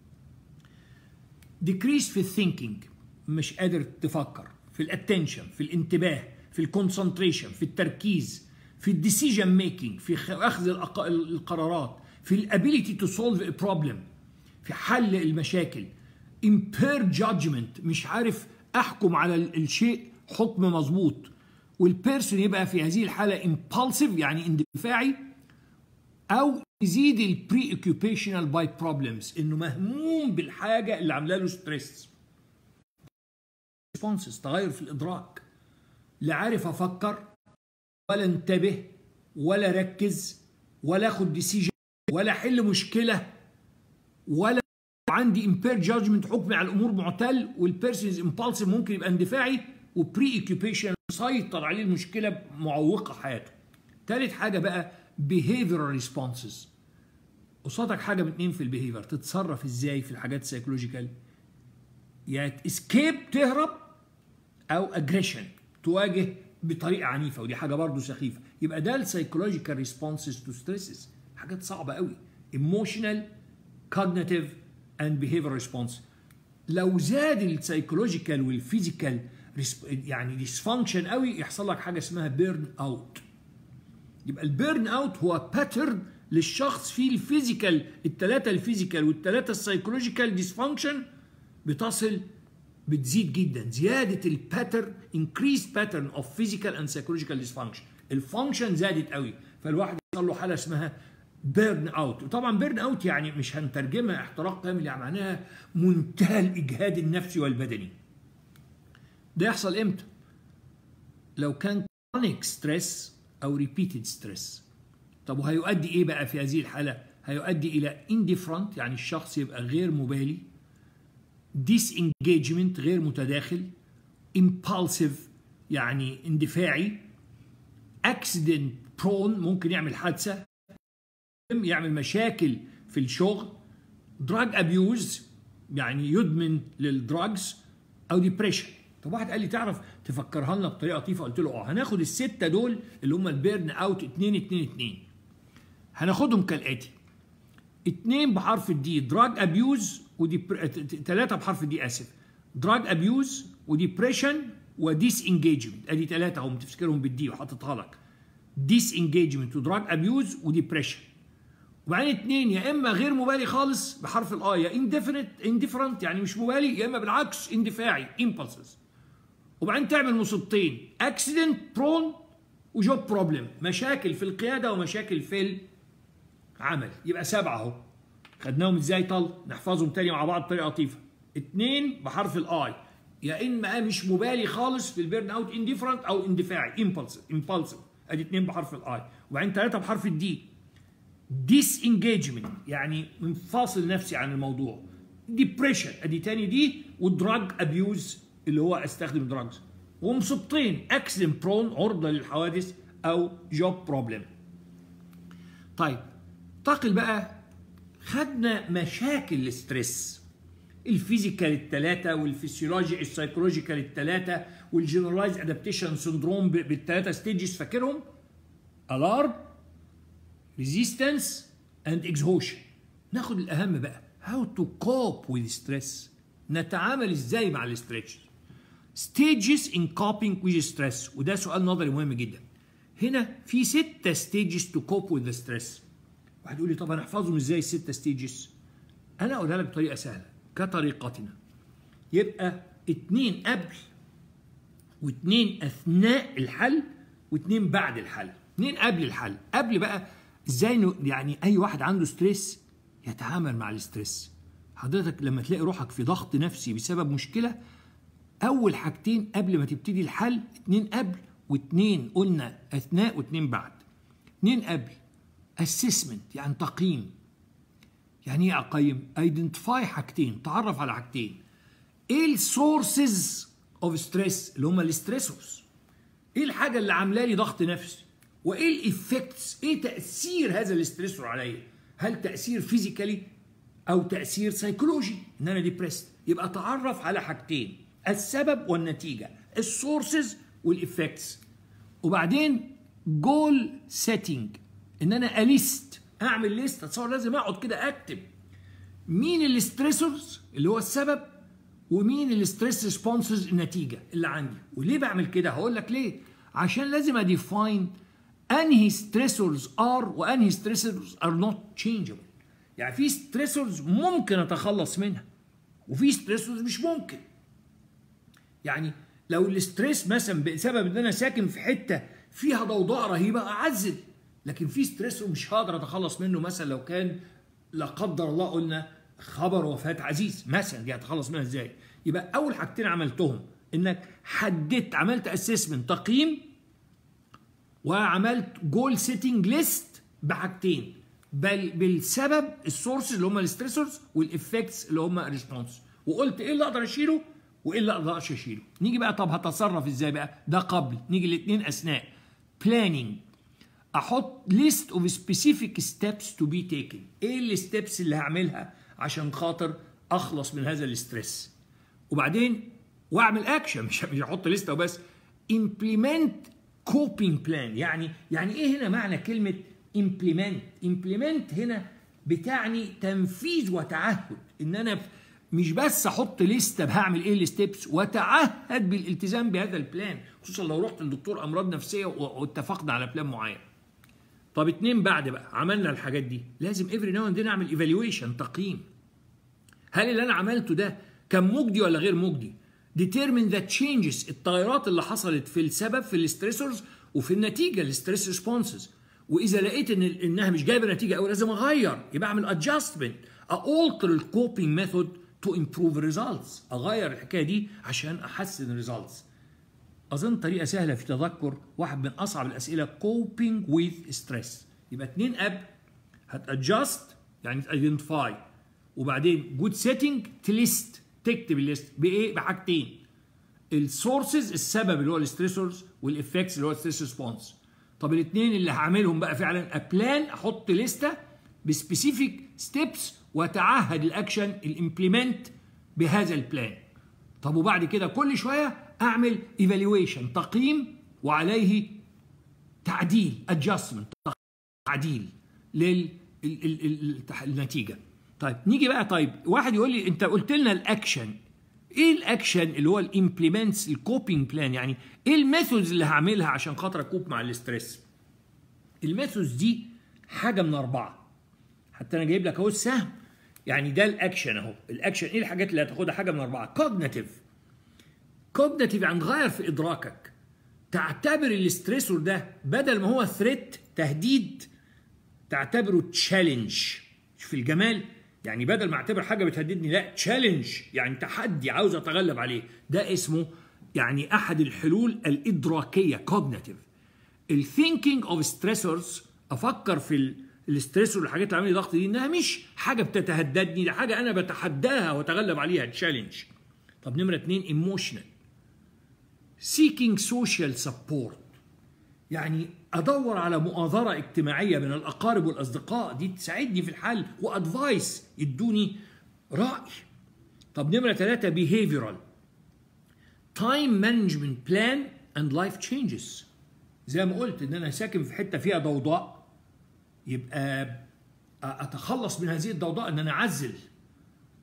S1: decrease في الثينكينج مش قادر تفكر في الاتنشن في الانتباه في الكونسنتريشن في التركيز في الديسيجن ميكينج في اخذ القرارات في الابيليتي تو سولف بروبلم في حل المشاكل impaired judgment مش عارف احكم على الشيء حكم مظبوط والبيرسون يبقى في هذه الحاله impulsive يعني اندفاعي او يزيد البري اوكيوبيشنال باي بروبلمز انه مهموم بالحاجه اللي عامله له ستريس ريسبونسز تغير في الادراك لا عارف افكر ولا انتبه ولا ركز ولا اخد ديسيجن ولا احل مشكله ولا عندي امبير جادجمنت حكمي على الامور معتل والبيرسونز امبالسيف ممكن يبقى اندفاعي وبري اوكيوبيشن مسيطر عليه المشكله معوقه حياته. ثالث حاجه بقى behavioral responses قصادك حاجه من اتنين في البيهيفير تتصرف ازاي في الحاجات السيكولوجيكال يا اسكيب تهرب او اجريشن تواجه بطريقه عنيفه ودي حاجه برضه سخيفه يبقى ده السايكولوجيكال ريسبونسز تو ستريسز حاجات صعبه قوي ايموشنال كوجنيتيف اند بيهيفير ريسبونس لو زاد السايكولوجيكال والفيزيكال يعني ديسفانكشن قوي يحصل لك حاجه اسمها بيرن اوت يبقى البيرن اوت هو باترن للشخص فيه الفيزيكال الثلاثه الفيزيكال والثلاثه السايكولوجيكال ديسفانكشن بتصل بتزيد جدا زياده الباترن increased pattern of physical and psychological dysfunction الفانكشن زادت قوي فالواحد يحصل له حاله اسمها بيرن اوت وطبعا بيرن اوت يعني مش هنترجمها احتراق كامل يعني معناها منتهى الاجهاد النفسي والبدني ده يحصل امتى لو كان chronic stress او repeated stress طب وهيؤدي ايه بقى في هذه الحاله هيؤدي الى indifferent يعني الشخص يبقى غير مبالي disengagement غير متداخل impulsive يعني اندفاعي accident prone ممكن يعمل حادثه يعمل مشاكل في الشغل دراج ابيوز يعني يدمن للدراجز او ديبريشن طب واحد قال لي تعرف تفكرها لنا بطريقه لطيفه قلت له اه هناخد السته دول اللي هم البيرن اوت 2 2 2 هناخدهم كالاتي اتنين بحرف الدي دراج ابيوز ودي ثلاثه بحرف الدي اسف دراج ابيوز وديبريشن وديس انجيجمنت ادي ثلاثه هم تفتكرهم بالدي وحاططها لك ديس انجيجمنت ودراج ابيوز وديبريشن وبعدين اتنين يا اما غير مبالي خالص بحرف الاي يا انديفرنت انديفرنت يعني مش مبالي يا اما بالعكس اندفاعي امبلسز وبعدين تعمل مصيبتين اكسيدنت برون وجوب بروبلم مشاكل في القياده ومشاكل في العمل يبقى سبعه اهو خدناهم ازاي طل نحفظهم تاني مع بعض بطريقه لطيفه اتنين بحرف الاي يا اما مش مبالي خالص في البيرن اوت انديفرنت او اندفاعي امبلسيف امبلسيف ادي اتنين بحرف الاي وبعدين ثلاثه بحرف الدي ديس انجيجمنت يعني منفصل نفسي عن الموضوع ديبريشن ادي تاني دي ودراج ابيوز اللي هو استخدم دراجز ومصيبتين اكسيدنت برون عرضه للحوادث او جوب بروبلم طيب انتقل بقى خدنا مشاكل الاسترس الفيزيكال الثلاثة والفسيولوجي السايكولوجيكال الثلاثة والجنرالايز ادابتيشن سندروم بالثلاثة ستيجز فاكرهم؟ الارم resistance and exhaustion ناخد الاهم بقى how to cope with stress نتعامل ازاي مع الاسترتش stages in coping with stress وده سؤال نظري مهم جدا هنا في ستة ستيجز تو كوب وذ ستريس واحد يقول لي طب انا احفظهم ازاي الستة ستيجز انا اقولها لك بطريقه سهله كطريقتنا يبقى اتنين قبل واتنين اثناء الحل واتنين بعد الحل اتنين قبل الحل قبل بقى ازاي نو- يعني اي واحد عنده ستريس يتعامل مع الستريس حضرتك لما تلاقي روحك في ضغط نفسي بسبب مشكله اول حاجتين قبل ما تبتدي الحل اتنين قبل واتنين قلنا اثناء واتنين بعد اتنين قبل assessment يعني تقييم يعني ايه اقيم ايدنتيفاي حاجتين تعرف على حاجتين ايه السورسز اوف ستريس اللي هم الستريسورز ايه الحاجه اللي عامله لي ضغط نفسي وايه الايفكتس ايه تاثير هذا الاستريسور عليا هل تاثير فيزيكالي او تاثير سيكولوجي ان انا ديبريست يبقى اتعرف على حاجتين السبب والنتيجه السورسز والايفكتس وبعدين جول سيتنج ان انا اليست اعمل ليست اتصور لازم اقعد كده اكتب مين الستريسورز اللي هو السبب ومين الستريس ريسبونسز النتيجه اللي عندي وليه بعمل كده هقول لك ليه عشان لازم اديفاين انهي ستريسورز ار وانهي ستريسورز ار نوت تشينجبل يعني في ستريسورز ممكن اتخلص منها وفي ستريسورز مش ممكن يعني لو الاستريس مثلا بسبب ان انا ساكن في حته فيها ضوضاء رهيبه اعزل لكن في ستريس ومش هقدر اتخلص منه مثلا لو كان لا قدر الله قلنا خبر وفاه عزيز مثلا دي هتخلص منها ازاي؟ يبقى اول حاجتين عملتهم انك حددت عملت اسسمنت تقييم وعملت جول سيتنج ليست بحاجتين بل بالسبب السورسز اللي هم الستريسورز والافكتس اللي هم الريسبونس وقلت ايه اللي اقدر اشيله وايه اللي اقدرش اشيله نيجي بقى طب هتصرف ازاي بقى ده قبل نيجي الاثنين اثناء بلاننج احط ليست اوف سبيسيفيك ستيبس تو بي تيكن ايه الستبس اللي هعملها عشان خاطر اخلص من هذا الاسترس وبعدين واعمل اكشن مش مش احط لسته وبس implement coping plan يعني يعني ايه هنا معنى كلمه implement implement هنا بتعني تنفيذ وتعهد ان انا مش بس احط لسته هعمل ايه الستبس واتعهد بالالتزام بهذا البلان خصوصا لو رحت لدكتور امراض نفسيه واتفقنا على بلان معين طب اتنين بعد بقى عملنا الحاجات دي لازم افري ناو اند اعمل ايفالويشن تقييم هل اللي انا عملته ده كان مجدي ولا غير مجدي determine the changes التغيرات اللي حصلت في السبب في الستريسورز وفي النتيجه الستريس ريسبونسز واذا لقيت ان انها مش جايبه نتيجه قوي لازم اغير يبقى اعمل ادجستمنت alter الكوبينج ميثود تو امبروف ريزلتس اغير الحكايه دي عشان احسن الريزلتس اظن طريقه سهله في تذكر واحد من اصعب الاسئله coping with stress يبقى اتنين اب هتادجست يعني ايدنتيفاي وبعدين جود سيتنج تليست تكتب الليست بايه بحاجتين السورسز السبب اللي هو الستريسورز والافكتس اللي هو الستريس ريسبونس طب الاثنين اللي هعملهم بقى فعلا ابلان احط لسته بسبيسيفيك ستيبس واتعهد الاكشن الامبلمنت بهذا البلان طب وبعد كده كل شويه اعمل ايفالويشن تقييم وعليه تعديل ادجستمنت تعديل للنتيجه طيب نيجي بقى طيب واحد يقول لي انت قلت لنا الاكشن ايه الاكشن اللي هو الامبلمنتس الكوبينج بلان يعني ايه الميثودز اللي هعملها عشان خاطر اكوب مع الاستريس الميثودز دي حاجه من اربعه حتى انا جايب لك اهو السهم يعني ده الاكشن اهو الاكشن ايه الحاجات اللي هتاخدها حاجه من اربعه كوجنيتيف كوجنيتيف يعني تغير في ادراكك تعتبر الاستريسور ده بدل ما هو ثريت تهديد تعتبره تشالنج في الجمال يعني بدل ما اعتبر حاجه بتهددني لا تشالنج يعني تحدي عاوز اتغلب عليه ده اسمه يعني احد الحلول الادراكيه كوجنيتيف الثينكينج اوف ستريسورز افكر في الستريسور والحاجات اللي عامله ضغط دي انها مش حاجه بتتهددني ده حاجه انا بتحداها واتغلب عليها تشالنج طب نمره اتنين ايموشنال seeking social support يعني ادور على مؤازره اجتماعيه من الاقارب والاصدقاء دي تساعدني في الحل وادفايس يدوني راي طب نمره ثلاثه behavioral time management plan and life changes زي ما قلت ان انا ساكن في حته فيها ضوضاء يبقى اتخلص من هذه الضوضاء ان انا اعزل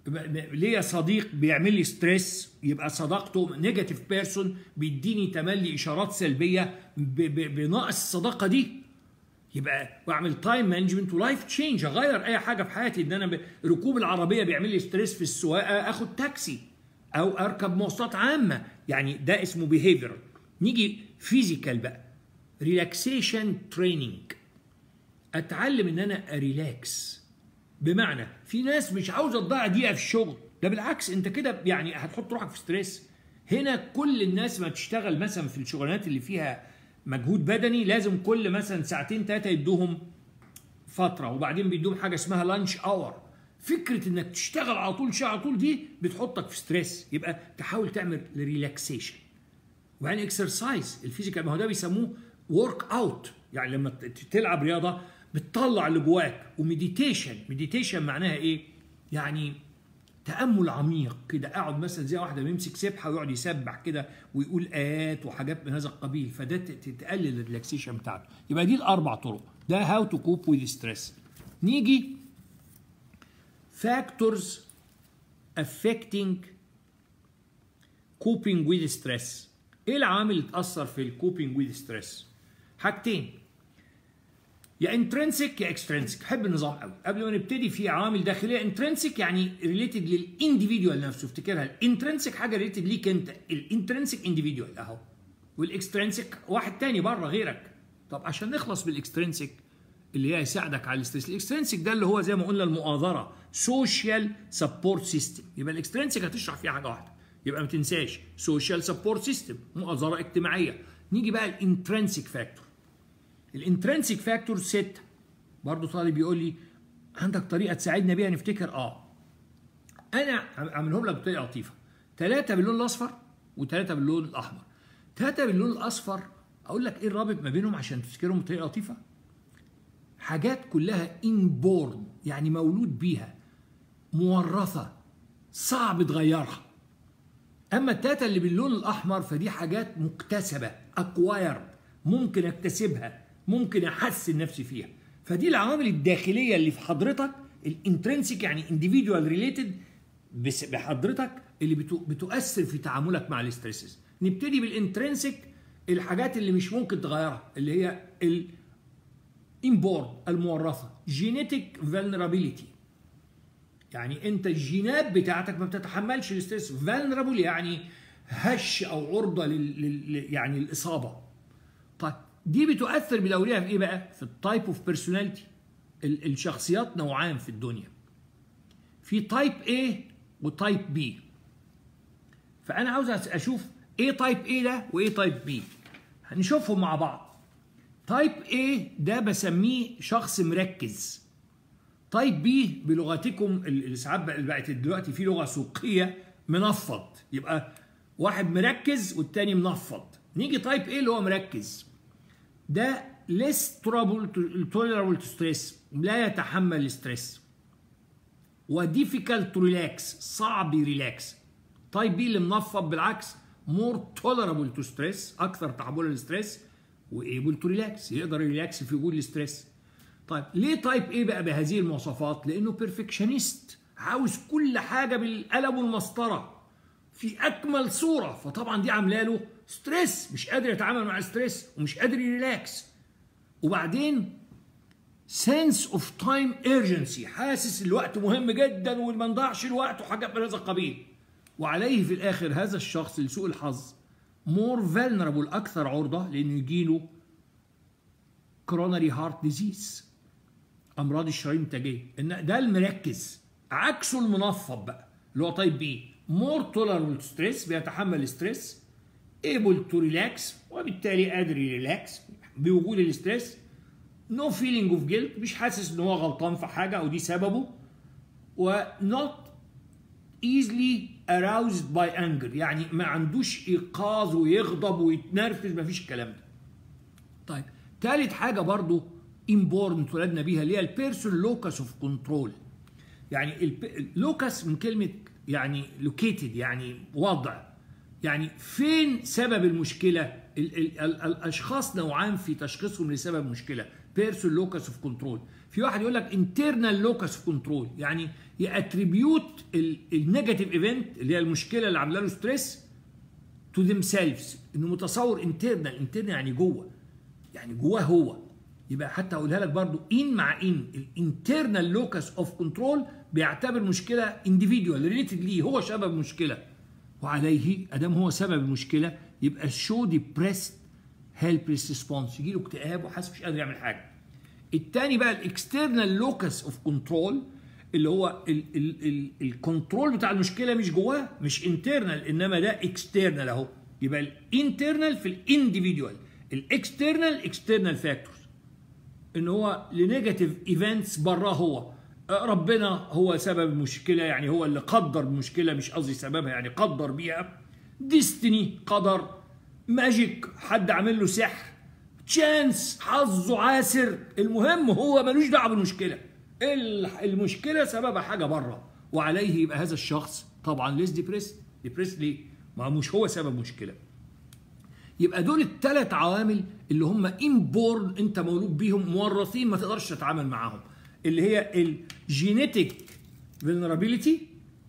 S1: ليا صديق بيعمل لي ستريس يبقى صداقته نيجاتيف بيرسون بيديني تملي اشارات سلبيه بنقص الصداقه دي يبقى بعمل تايم مانجمنت ولايف تشينج اغير اي حاجه في حياتي ان انا ركوب العربيه بيعمل لي ستريس في السواقه اخد تاكسي او اركب مواصلات عامه يعني ده اسمه بيهيفير نيجي فيزيكال بقى ريلاكسيشن تريننج اتعلم ان انا اريلاكس بمعنى في ناس مش عاوزه تضيع دقيقه في الشغل ده بالعكس انت كده يعني هتحط روحك في ستريس هنا كل الناس ما تشتغل مثلا في الشغلانات اللي فيها مجهود بدني لازم كل مثلا ساعتين ثلاثه يدوهم فتره وبعدين بيدوهم حاجه اسمها لانش اور فكره انك تشتغل على طول شيء على طول دي بتحطك في ستريس يبقى تحاول تعمل ريلاكسيشن وبعدين اكسرسايز الفيزيكال ما هو ده بيسموه ورك اوت يعني لما تلعب رياضه بتطلع اللي جواك ومديتيشن مديتيشن معناها ايه يعني تامل عميق كده اقعد مثلا زي واحده بيمسك سبحه ويقعد يسبح كده ويقول ايات وحاجات من هذا القبيل فده تقلل الريلاكسيشن بتاعته يبقى دي الاربع طرق ده هاو تو كوب وذ ستريس نيجي فاكتورز affecting coping with stress ايه العامل اللي اتاثر في الكوبينج وذ ستريس حاجتين يا انترنسك يا اكسترنسك حب النظام قوي قبل ما نبتدي في عوامل داخليه انترنسك يعني ريليتد للانديفيدوال نفسه افتكرها الانترنسك حاجه ريليتد ليك انت الانترنسك انديفيدوال اهو والاكسترنسك واحد تاني بره غيرك طب عشان نخلص بالاكسترنسك اللي هي يساعدك على الاسترس الاكسترنسك ده اللي هو زي ما قلنا المؤازره سوشيال سبورت سيستم يبقى الاكسترنسك هتشرح فيها حاجه واحده يبقى ما تنساش سوشيال سبورت سيستم مؤازره اجتماعيه نيجي بقى الانترنسك فاكتور الانترنسك فاكتور ستة برضه طالب يقول لي عندك طريقه تساعدنا بيها نفتكر اه انا اعملهم لك بطريقه لطيفه ثلاثه باللون الاصفر وثلاثه باللون الاحمر ثلاثه باللون الاصفر اقول لك ايه الرابط ما بينهم عشان تفتكرهم بطريقه لطيفه حاجات كلها انبورن يعني مولود بيها مورثه صعب تغيرها اما التلاته اللي باللون الاحمر فدي حاجات مكتسبه اكوايرد ممكن اكتسبها ممكن احسن نفسي فيها فدي العوامل الداخليه اللي في حضرتك الانترنسيك يعني individual ريليتد بحضرتك اللي بتؤثر في تعاملك مع الاسترسز نبتدي بالانترنسيك الحاجات اللي مش ممكن تغيرها اللي هي الانبورد المورثه جينيتك فولنرابيليتي يعني انت الجينات بتاعتك ما بتتحملش الاسترس فولنرابل يعني هش او عرضه لل... لل... يعني الاصابه طيب دي بتؤثر بدورها في ايه بقى في التايب اوف بيرسوناليتي الشخصيات نوعان في الدنيا في تايب A وتايب B فانا عاوز اشوف ايه تايب A ده وايه تايب B هنشوفهم مع بعض تايب A ده بسميه شخص مركز تايب بي بلغتكم اللي ساعات بقت دلوقتي في لغه سوقيه منفض يبقى واحد مركز والتاني منفض نيجي تايب ايه اللي هو مركز ده less tolerable to stress لا يتحمل الستريس وديفيكالت تو ريلاكس صعب يريلاكس تايب بي اللي منفض بالعكس مور tolerable تو ستريس اكثر تحملا للستريس وable تو ريلاكس يقدر يريلاكس في وجود الستريس طيب ليه تايب ايه بقى بهذه المواصفات لانه بيرفكشنست عاوز كل حاجه بالقلم والمسطره في اكمل صوره فطبعا دي عامله له ستريس مش قادر يتعامل مع الستريس ومش قادر يريلاكس وبعدين سنس اوف تايم ايرجنسي حاسس الوقت مهم جدا وما نضيعش الوقت وحاجات من هذا القبيل وعليه في الاخر هذا الشخص لسوء الحظ مور فيلنربل اكثر عرضه لانه يجيله كرونري هارت ديزيز امراض الشرايين التاجيه ان ده المركز عكسه المنفض بقى اللي هو تايب بي مور تولربل ستريس بيتحمل ستريس ايبل تو ريلاكس وبالتالي قادر يريلاكس بوجود الاستريس نو فيلينج اوف جيلت مش حاسس ان هو غلطان في حاجه او دي سببه و not easily aroused by anger يعني ما عندوش ايقاظ ويغضب ويتنرفز ما فيش الكلام ده طيب ثالث حاجه برضو انبورن اتولدنا بيها اللي هي البيرسون لوكس اوف كنترول يعني اللوكس من كلمه يعني لوكيتد يعني وضع يعني فين سبب المشكله ال ال ال الاشخاص نوعان في تشخيصهم لسبب مشكله بيرسون لوكس اوف كنترول في واحد يقول لك انترنال لوكس اوف كنترول يعني ياتريبيوت النيجاتيف ايفنت اللي هي المشكله اللي عامله له ستريس تو ذيم سيلفز انه متصور انترنال انترنال يعني جوه يعني جواه هو يبقى حتى اقولها لك برضو ان مع ان الانترنال لوكس اوف كنترول بيعتبر مشكله انديفيدوال ريليتد ليه هو سبب المشكله وعليه ادام هو سبب المشكله يبقى شو ديبريست هيلبلس ريسبونس يجي له اكتئاب وحاسس مش قادر يعمل حاجه الثاني بقى الاكسترنال لوكس اوف كنترول اللي هو الكنترول بتاع المشكله مش جواه مش انترنال انما ده اكسترنال اهو يبقى الانترنال في الانديفيدوال الاكسترنال اكسترنال فاكتورز ان هو لنيجاتيف ايفنتس براه هو ربنا هو سبب المشكله يعني هو اللي قدر المشكله مش قصدي سببها يعني قدر بيها ديستني قدر ماجيك حد عامل له سحر تشانس حظه عاسر المهم هو ملوش دعوه بالمشكله المشكله سببها حاجه بره وعليه يبقى هذا الشخص طبعا ليس ديبريس ديبريس ليه؟ ما مش هو سبب مشكله يبقى دول الثلاث عوامل اللي هم انبورن انت مولود بيهم مورثين ما تقدرش تتعامل معاهم اللي هي الجينيتك فيلنرابيلتي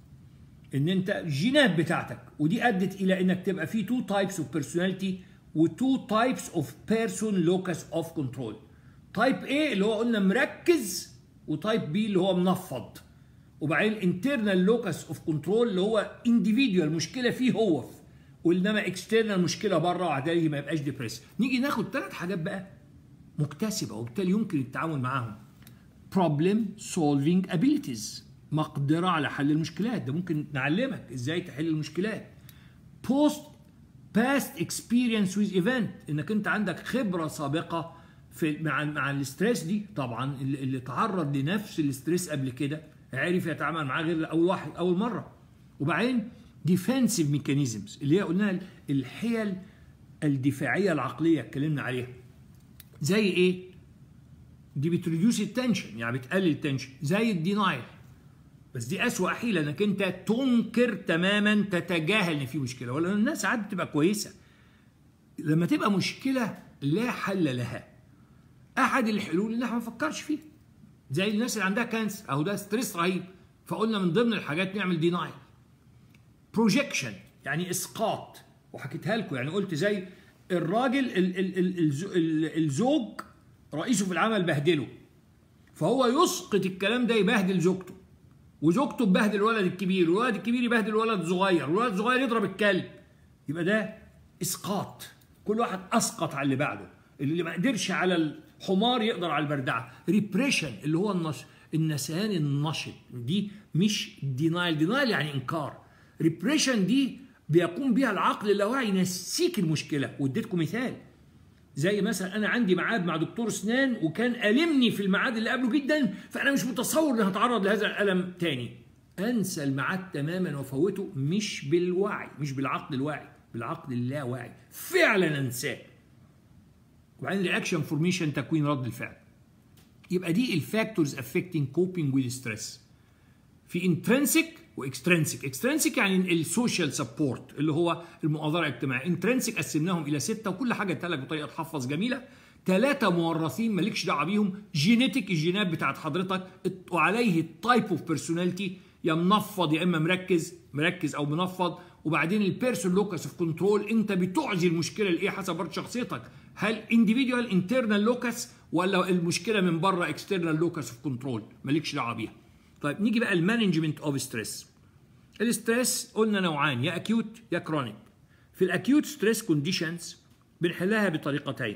S1: ان انت الجينات بتاعتك ودي ادت الى انك تبقى في تو تايبس اوف بيرسوناليتي وتو تايبس اوف بيرسون لوكس اوف كنترول تايب A اللي هو قلنا مركز وتايب B اللي هو منفض وبعدين انترنال لوكس اوف كنترول اللي هو انديفيدوال مشكله فيه هو وانما اكسترنال مشكله بره وعليه ما يبقاش ديبريس نيجي ناخد ثلاث حاجات بقى مكتسبه وبالتالي يمكن التعامل معاهم problem solving abilities مقدرة على حل المشكلات ده ممكن نعلمك ازاي تحل المشكلات post past experience with event انك انت عندك خبرة سابقة في مع مع الاستريس دي طبعا اللي, اللي تعرض لنفس الاستريس قبل كده عرف يتعامل معاه غير اول واحد اول مرة وبعدين ديفensive ميكانيزمز اللي هي قلناها الحيل الدفاعية العقلية اتكلمنا عليها زي ايه؟ دي بتريديوس التنشن يعني بتقلل التنشن زي الدينايل بس دي اسوأ حيلة انك انت تنكر تماما تتجاهل ان في مشكلة ولا الناس ساعات بتبقى كويسة لما تبقى مشكلة لا حل لها احد الحلول اللي احنا ما نفكرش فيها زي الناس اللي عندها كانسر اهو ده ستريس رهيب فقلنا من ضمن الحاجات نعمل دينايل بروجيكشن يعني اسقاط وحكيتها لكم يعني قلت زي الراجل ال ال ال الزوج رئيسه في العمل بهدله فهو يسقط الكلام ده يبهدل زوجته وزوجته تبهدل الولد الكبير والولد الكبير يبهدل الولد الصغير والولد الصغير يضرب الكلب يبقى ده اسقاط كل واحد اسقط على اللي بعده اللي ما قدرش على الحمار يقدر على البردعه ريبريشن اللي هو النش... النسيان النشط دي مش دينايل دينايل يعني انكار ريبريشن دي بيقوم بها العقل اللاواعي ينسيك المشكله واديتكم مثال زي مثلا انا عندي ميعاد مع دكتور اسنان وكان المني في الميعاد اللي قبله جدا فانا مش متصور اني هتعرض لهذا الالم تاني انسى الميعاد تماما وافوته مش بالوعي مش بالعقل الواعي بالعقل اللاواعي فعلا انساه وبعدين رياكشن فورميشن تكوين رد الفعل يبقى دي الفاكتورز افكتنج كوبينج وذ ستريس في انترنسيك واكسترنسيك اكسترنسيك يعني السوشيال سبورت اللي هو المؤازره الاجتماعيه انترنسيك قسمناهم الى سته وكل حاجه اديتها لك بطريقه تحفظ جميله ثلاثه مورثين مالكش دعوه بيهم جينيتك الجينات بتاعت حضرتك وعليه التايب اوف بيرسوناليتي يا منفض يا اما مركز مركز او منفض وبعدين البيرسون لوكس اوف كنترول انت بتعزي المشكله لايه حسب برضه شخصيتك هل انديفيدوال انترنال لوكس ولا المشكله من بره اكسترنال لوكس اوف كنترول مالكش دعوه بيها طيب نيجي بقى المانجمنت اوف ستريس الستريس قلنا نوعان يا اكيوت يا كرونيك في الاكيوت ستريس كونديشنز بنحلها بطريقتين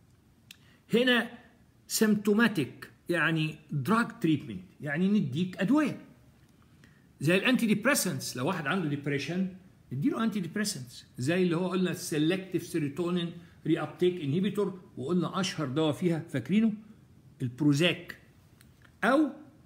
S1: هنا سيمتوماتيك يعني دراج تريتمنت يعني نديك ادويه زي الانتي ديبريسنتس لو واحد عنده ديبريشن نديله انتي ديبريسنتس زي اللي هو قلنا السلكتيف سيروتونين ري ابتيك انهبيتور وقلنا اشهر دواء فيها فاكرينه البروزاك او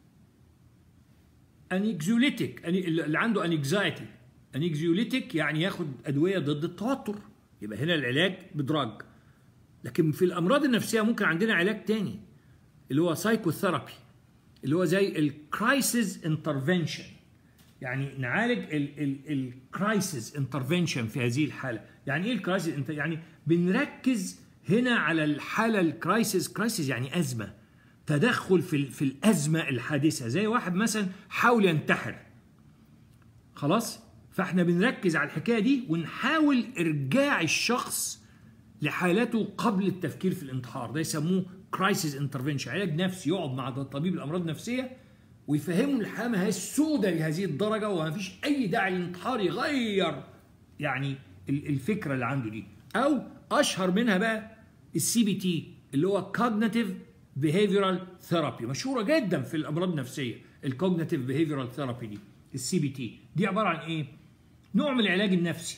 S1: انكزيوليتيك اللي عنده انكزايتي انكزيوليتيك يعني ياخد ادويه ضد التوتر يبقى هنا العلاج بدراج لكن في الامراض النفسيه ممكن عندنا علاج تاني اللي هو سايكوثيرابي اللي هو زي الكرايسيس انترفنشن يعني نعالج الكرايسيس انترفنشن في هذه الحاله يعني ايه الكرايسيس يعني بنركز هنا على الحاله الكرايسيس كرايسيس يعني ازمه تدخل في في الازمه الحادثه زي واحد مثلا حاول ينتحر خلاص فاحنا بنركز على الحكايه دي ونحاول ارجاع الشخص لحالته قبل التفكير في الانتحار ده يسموه كرايسيس انترفنشن علاج نفسي يقعد مع طبيب الامراض النفسيه ويفهموا الحياه ما هي السوداء لهذه الدرجه وما فيش اي داعي للانتحار يغير يعني الفكره اللي عنده دي او اشهر منها بقى السي بي تي اللي هو كوجنيتيف بيهيفيرال ثيرابي مشهوره جدا في الامراض النفسيه الكوجنيتيف بيهيفيرال ثيرابي دي السي بي تي دي عباره عن ايه نوع من العلاج النفسي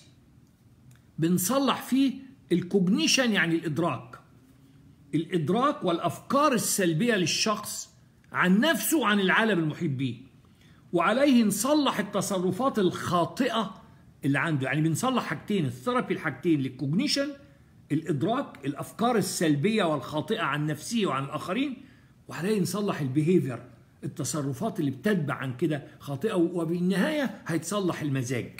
S1: بنصلح فيه الكوجنيشن يعني الادراك الادراك والافكار السلبيه للشخص عن نفسه وعن العالم المحيط به وعليه نصلح التصرفات الخاطئه اللي عنده يعني بنصلح حاجتين الثيرابي الحاجتين للكوجنيشن الادراك الافكار السلبيه والخاطئه عن نفسه وعن الاخرين وعليه نصلح البيهيفير التصرفات اللي بتتبع عن كده خاطئه وبالنهايه هيتصلح المزاج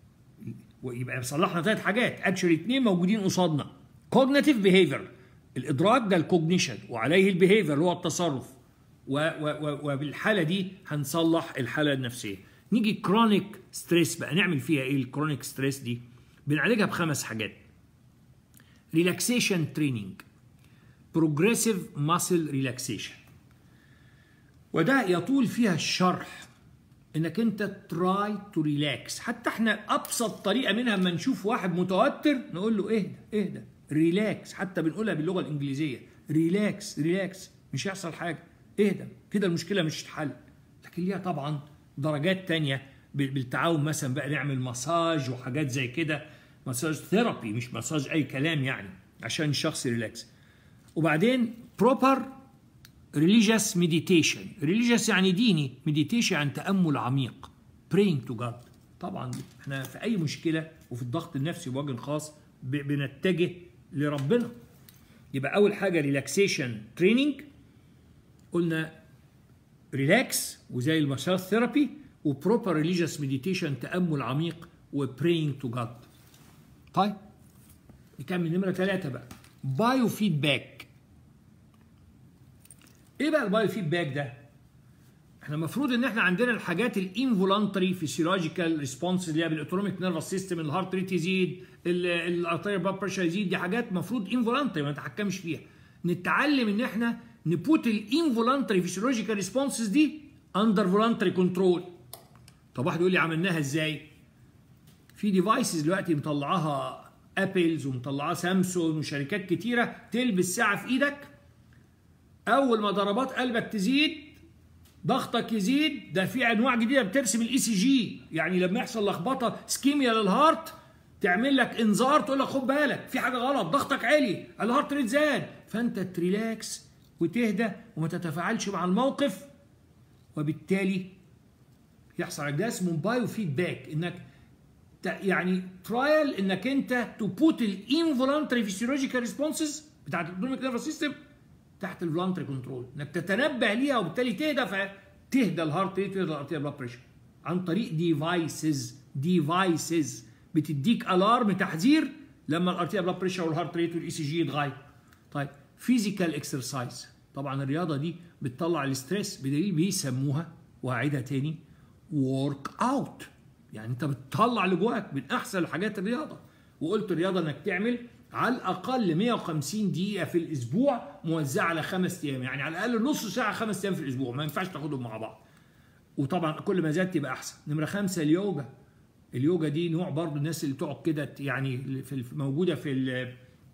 S1: ويبقى صلحنا ثلاث حاجات اكشلي اثنين موجودين قصادنا كوجنيتيف بيهيفير الادراك ده الكوجنيشن وعليه البيهيفير اللي هو التصرف و و وبالحاله دي هنصلح الحاله النفسيه نيجي كرونيك ستريس بقى نعمل فيها ايه الكرونيك ستريس دي بنعالجها بخمس حاجات ريلاكسيشن تريننج بروجريسيف ماسل ريلاكسيشن وده يطول فيها الشرح انك انت تراي تو ريلاكس حتى احنا ابسط طريقه منها لما نشوف واحد متوتر نقول له اهدى اهدى ريلاكس حتى بنقولها باللغه الانجليزيه ريلاكس ريلاكس مش هيحصل حاجه اهدى كده المشكله مش هتتحل لكن ليها طبعا درجات تانية بالتعاون مثلا بقى نعمل مساج وحاجات زي كده مساج ثيرابي مش مساج اي كلام يعني عشان الشخص ريلاكس وبعدين بروبر ريليجيوس مديتيشن ريليجيوس يعني ديني مديتيشن يعني تامل عميق praying to God طبعا احنا في اي مشكله وفي الضغط النفسي بوجه خاص بنتجه لربنا يبقى اول حاجه ريلاكسيشن تريننج قلنا ريلاكس وزي المساج ثيرابي وبروبر ريليجيوس مديتيشن تامل عميق وبرينج تو جاد طيب نكمل نمره ثلاثه بقى بايو فيدباك ايه بقى البايو فيدباك ده احنا المفروض ان احنا عندنا الحاجات الانفولانتري فيسيولوجيكال ريسبونس اللي هي بالاوتونوميك نيرفس سيستم الهارت ريت يزيد الارتيريال بلاد بريشر يزيد دي حاجات المفروض انفولانتري ما نتحكمش فيها نتعلم ان احنا نبوت الانفولانتري فيسيولوجيكال ريسبونسز دي اندر فولانتري كنترول طب واحد يقول لي عملناها ازاي في ديفايسز دلوقتي مطلعاها ابلز ومطلعاها سامسونج وشركات كتيره تلبس ساعه في ايدك اول ما ضربات قلبك تزيد ضغطك يزيد ده في انواع جديده بترسم الاي سي جي يعني لما يحصل لخبطه سكيميا للهارت تعمل لك انذار تقول لك خد بالك في حاجه غلط ضغطك عالي الهارت ريت زاد فانت تريلاكس وتهدى وما تتفاعلش مع الموقف وبالتالي يحصل ده اسمه بايو فيدباك انك يعني ترايل انك انت تو بوت الانفولانتري فيسيولوجيكال ريسبونسز بتاعت الاوتونوميك نيرفس سيستم تحت الفولانتري كنترول انك تتنبه ليها وبالتالي تهدى فتهدى الهارت ريت وتهدى الارتيال بلاد بريشر عن طريق ديفايسز ديفايسز بتديك الارم تحذير لما الارتيال بلاد بريشر والهارت ريت والاي سي جي يتغير طيب فيزيكال اكسرسايز طبعا الرياضه دي بتطلع الاستريس بدليل بيسموها واعيدها تاني ورك اوت يعني انت بتطلع اللي جواك من احسن الحاجات الرياضه وقلت الرياضه انك تعمل على الاقل 150 دقيقه في الاسبوع موزعه على خمس ايام يعني على الاقل نص ساعه خمس ايام في الاسبوع ما ينفعش تاخدهم مع بعض وطبعا كل ما زاد تبقى احسن نمره خمسه اليوجا اليوجا دي نوع برضو الناس اللي تقعد كده يعني في موجوده في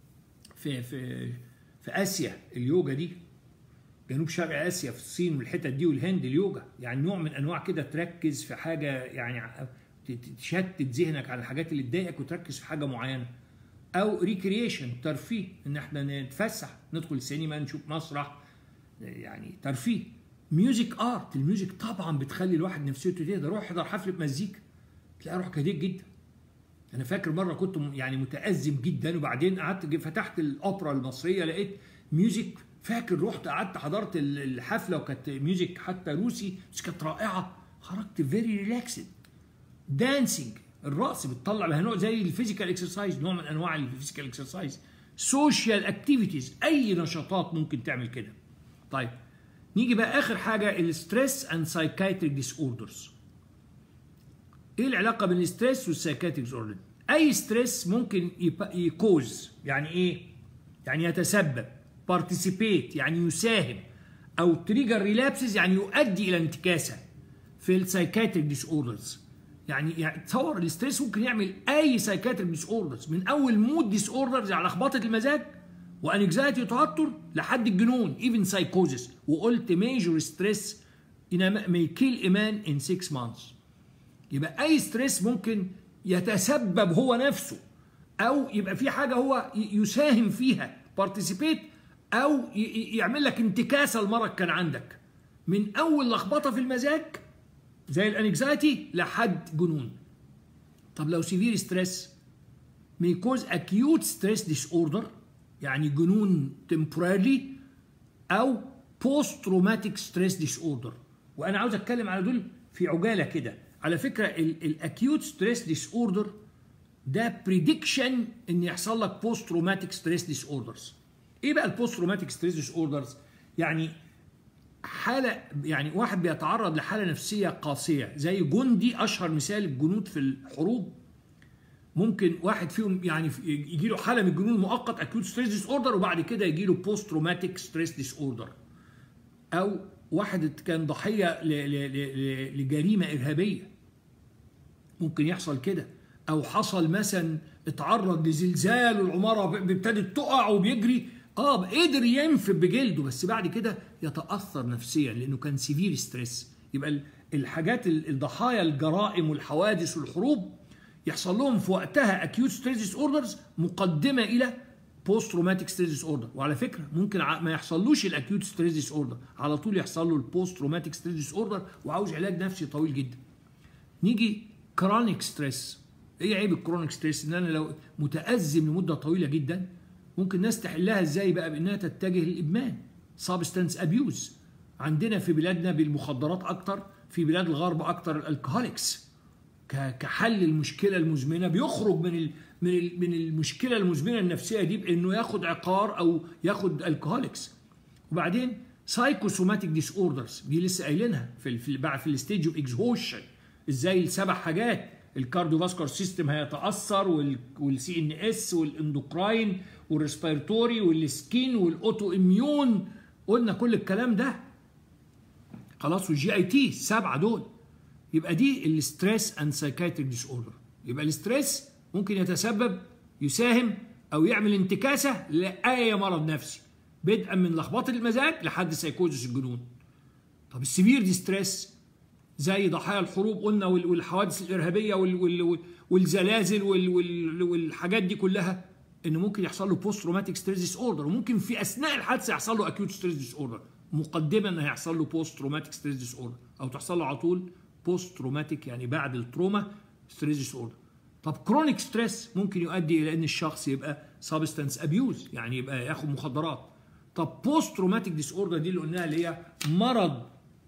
S1: في في في اسيا اليوجا دي جنوب شرق اسيا في الصين والحتت دي والهند اليوجا يعني نوع من انواع كده تركز في حاجه يعني تشتت ذهنك على الحاجات اللي تضايقك وتركز في حاجه معينه او ريكريشن ترفيه ان احنا نتفسح ندخل السينما نشوف مسرح يعني ترفيه ميوزك ارت الميوزك طبعا بتخلي الواحد نفسيته تهدى روح احضر حفله مزيكا تلاقي روحك هديك جدا انا فاكر مره كنت يعني متازم جدا وبعدين قعدت فتحت الاوبرا المصريه لقيت ميوزك فاكر رحت قعدت حضرت الحفله وكانت ميوزك حتى روسي بس كانت رائعه خرجت فيري ريلاكسد دانسينج الرقص بتطلع لها نوع زي الفيزيكال اكسرسايز نوع من انواع الفيزيكال اكسرسايز سوشيال اكتيفيتيز اي نشاطات ممكن تعمل كده طيب نيجي بقى اخر حاجه الستريس اند سايكايتريك ديس اوردرز ايه العلاقه بين الستريس والسايكايتريك ديس اوردر اي ستريس ممكن يكوز يعني ايه يعني يتسبب بارتيسيبيت يعني يساهم او تريجر ريلابسز يعني يؤدي الى انتكاسه في السايكايتريك ديس اوردرز يعني يعني تصور الستريس ممكن يعمل اي سايكايتريك ديس اوردرز من اول مود ديس اوردرز يعني لخبطه المزاج وانكزايتي وتوتر لحد الجنون ايفن سايكوزس وقلت ميجور ستريس may kill a man in 6 months يبقى اي ستريس ممكن يتسبب هو نفسه او يبقى في حاجه هو يساهم فيها بارتيسيبيت او يعمل لك انتكاسه المرض كان عندك من اول لخبطه في المزاج زي الانكزايتي لحد جنون طب لو سيفير ستريس ميكوز اكيوت ستريس ديس اوردر يعني جنون temporarily او بوست تروماتيك ستريس ديس اوردر وانا عاوز اتكلم على دول في عجاله كده على فكره الاكيوت ستريس ديس اوردر ده بريدكشن ان يحصل لك بوست تروماتيك ستريس ديس اوردرز ايه بقى البوست تروماتيك ستريس ديس اوردرز يعني حاله يعني واحد بيتعرض لحاله نفسيه قاسيه زي جندي اشهر مثال الجنود في الحروب ممكن واحد فيهم يعني يجي له حاله من الجنون المؤقت اكيوت ستريس ديس اوردر وبعد كده يجي له بوست تروماتيك ستريس ديس اوردر او واحد كان ضحيه لجريمه ارهابيه ممكن يحصل كده او حصل مثلا اتعرض لزلزال والعماره ابتدت تقع وبيجري اه قدر ينفذ بجلده بس بعد كده يتاثر نفسيا لانه كان سيفير ستريس يبقى الحاجات الضحايا الجرائم والحوادث والحروب يحصل لهم في وقتها اكيوت ستريس ديس اوردرز مقدمه الى بوست تروماتيك ستريس ديس اوردر وعلى فكره ممكن ما يحصلوش الاكيوت ستريس ديس اوردر على طول يحصل له البوست تروماتيك ستريس ديس اوردر وعاوز علاج نفسي طويل جدا نيجي كرونيك ستريس ايه عيب الكرونيك ستريس ان انا لو متازم لمده طويله جدا ممكن الناس تحلها ازاي بقى بانها تتجه للادمان سبستانس ابيوز عندنا في بلادنا بالمخدرات اكتر في بلاد الغرب اكتر الالكهوليكس كحل المشكله المزمنه بيخرج من ال من ال من المشكله المزمنه النفسيه دي بانه ياخد عقار او ياخد الكهوليكس وبعدين سايكوسوماتيك ديس اوردرز دي لسه قايلينها في في بعد في الستيج اوف اكزهوشن ازاي السبع حاجات الكارديوفاسكولار سيستم هيتاثر والسي ان اس والاندوكراين والريسبيرتوري والسكين والاوتو اميون قلنا كل الكلام ده خلاص والجي اي تي السبعه دول يبقى دي الستريس اند سايكايتريك ديس اوردر يبقى الستريس ممكن يتسبب يساهم او يعمل انتكاسه لاي مرض نفسي بدءا من لخبطه المزاج لحد سايكوزس الجنون طب السيفير دي ستريس زي ضحايا الحروب قلنا والحوادث الارهابيه والزلازل والحاجات دي كلها ان ممكن يحصل له بوست تروماتيك ستريس ديس اوردر وممكن في اثناء الحادثه يحصل له اكيوت ستريس ديس اوردر مقدما ان هيحصل له بوست تروماتيك ستريس ديس اوردر او تحصل له على طول بوست تروماتيك يعني بعد التروما ستريس ديس اوردر طب كرونيك ستريس ممكن يؤدي الى ان الشخص يبقى سبستانس ابيوز يعني يبقى ياخد مخدرات طب بوست تروماتيك ديس اوردر دي اللي قلناها اللي هي مرض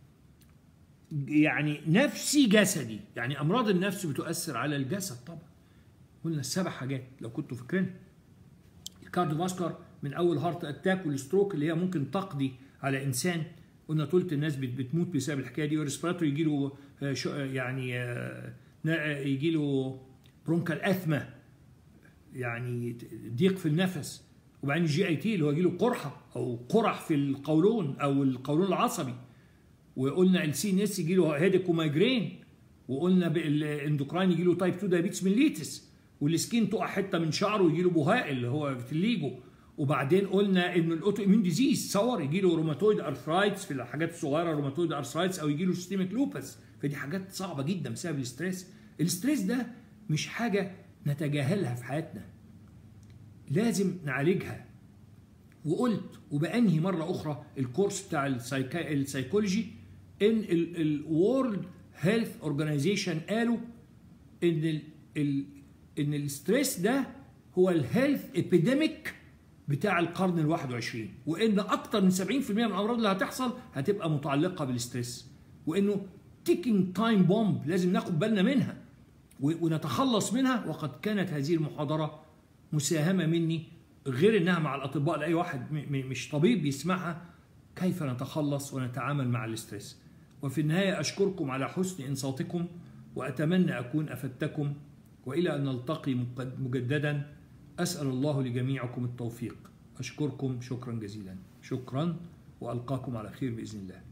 S1: يعني نفسي جسدي يعني امراض النفس بتؤثر على الجسد طبعا قلنا السبع حاجات لو كنتوا فاكرين الكارديوفاسكولار من اول هارت اتاك والستروك اللي هي ممكن تقضي على انسان قلنا ثلث الناس بتموت بسبب الحكايه دي والريسبيراتوري يجي له يعني يجي له برونكال اثما يعني ضيق في النفس وبعدين الجي اي تي اللي هو يجي له قرحه او قرح في القولون او القولون العصبي وقلنا السي ان اس يجي له هيدك ومايجرين وقلنا الاندوكراين يجي له تايب 2 دايابيتس ميليتس والسكين تقع حته من شعره ويجي له بهاء اللي هو فيتيليجو وبعدين قلنا ان الاوتو اميون ديزيز صور يجي له روماتويد ارثرايتس في الحاجات الصغيره روماتويد ارثرايتس او يجي له سيستميك لوبس فدي حاجات صعبه جدا بسبب الاستريس الاستريس ده مش حاجه نتجاهلها في حياتنا لازم نعالجها وقلت وبانهي مره اخرى الكورس بتاع السايكا... السايكولوجي ان الورلد هيلث اورجانيزيشن قالوا ان ال... ال... ان الستريس ده هو الهيلث ابيديميك بتاع القرن ال 21 وان اكتر من 70% من الامراض اللي هتحصل هتبقى متعلقه بالستريس وانه تيكينج تايم بومب لازم ناخد بالنا منها ونتخلص منها وقد كانت هذه المحاضره مساهمه مني غير انها مع الاطباء لاي واحد مش طبيب بيسمعها كيف نتخلص ونتعامل مع الاسترس وفي النهاية أشكركم على حسن إنصاتكم وأتمنى أكون أفدتكم وإلى أن نلتقي مجددا أسأل الله لجميعكم التوفيق أشكركم شكرا جزيلا شكرا وألقاكم على خير بإذن الله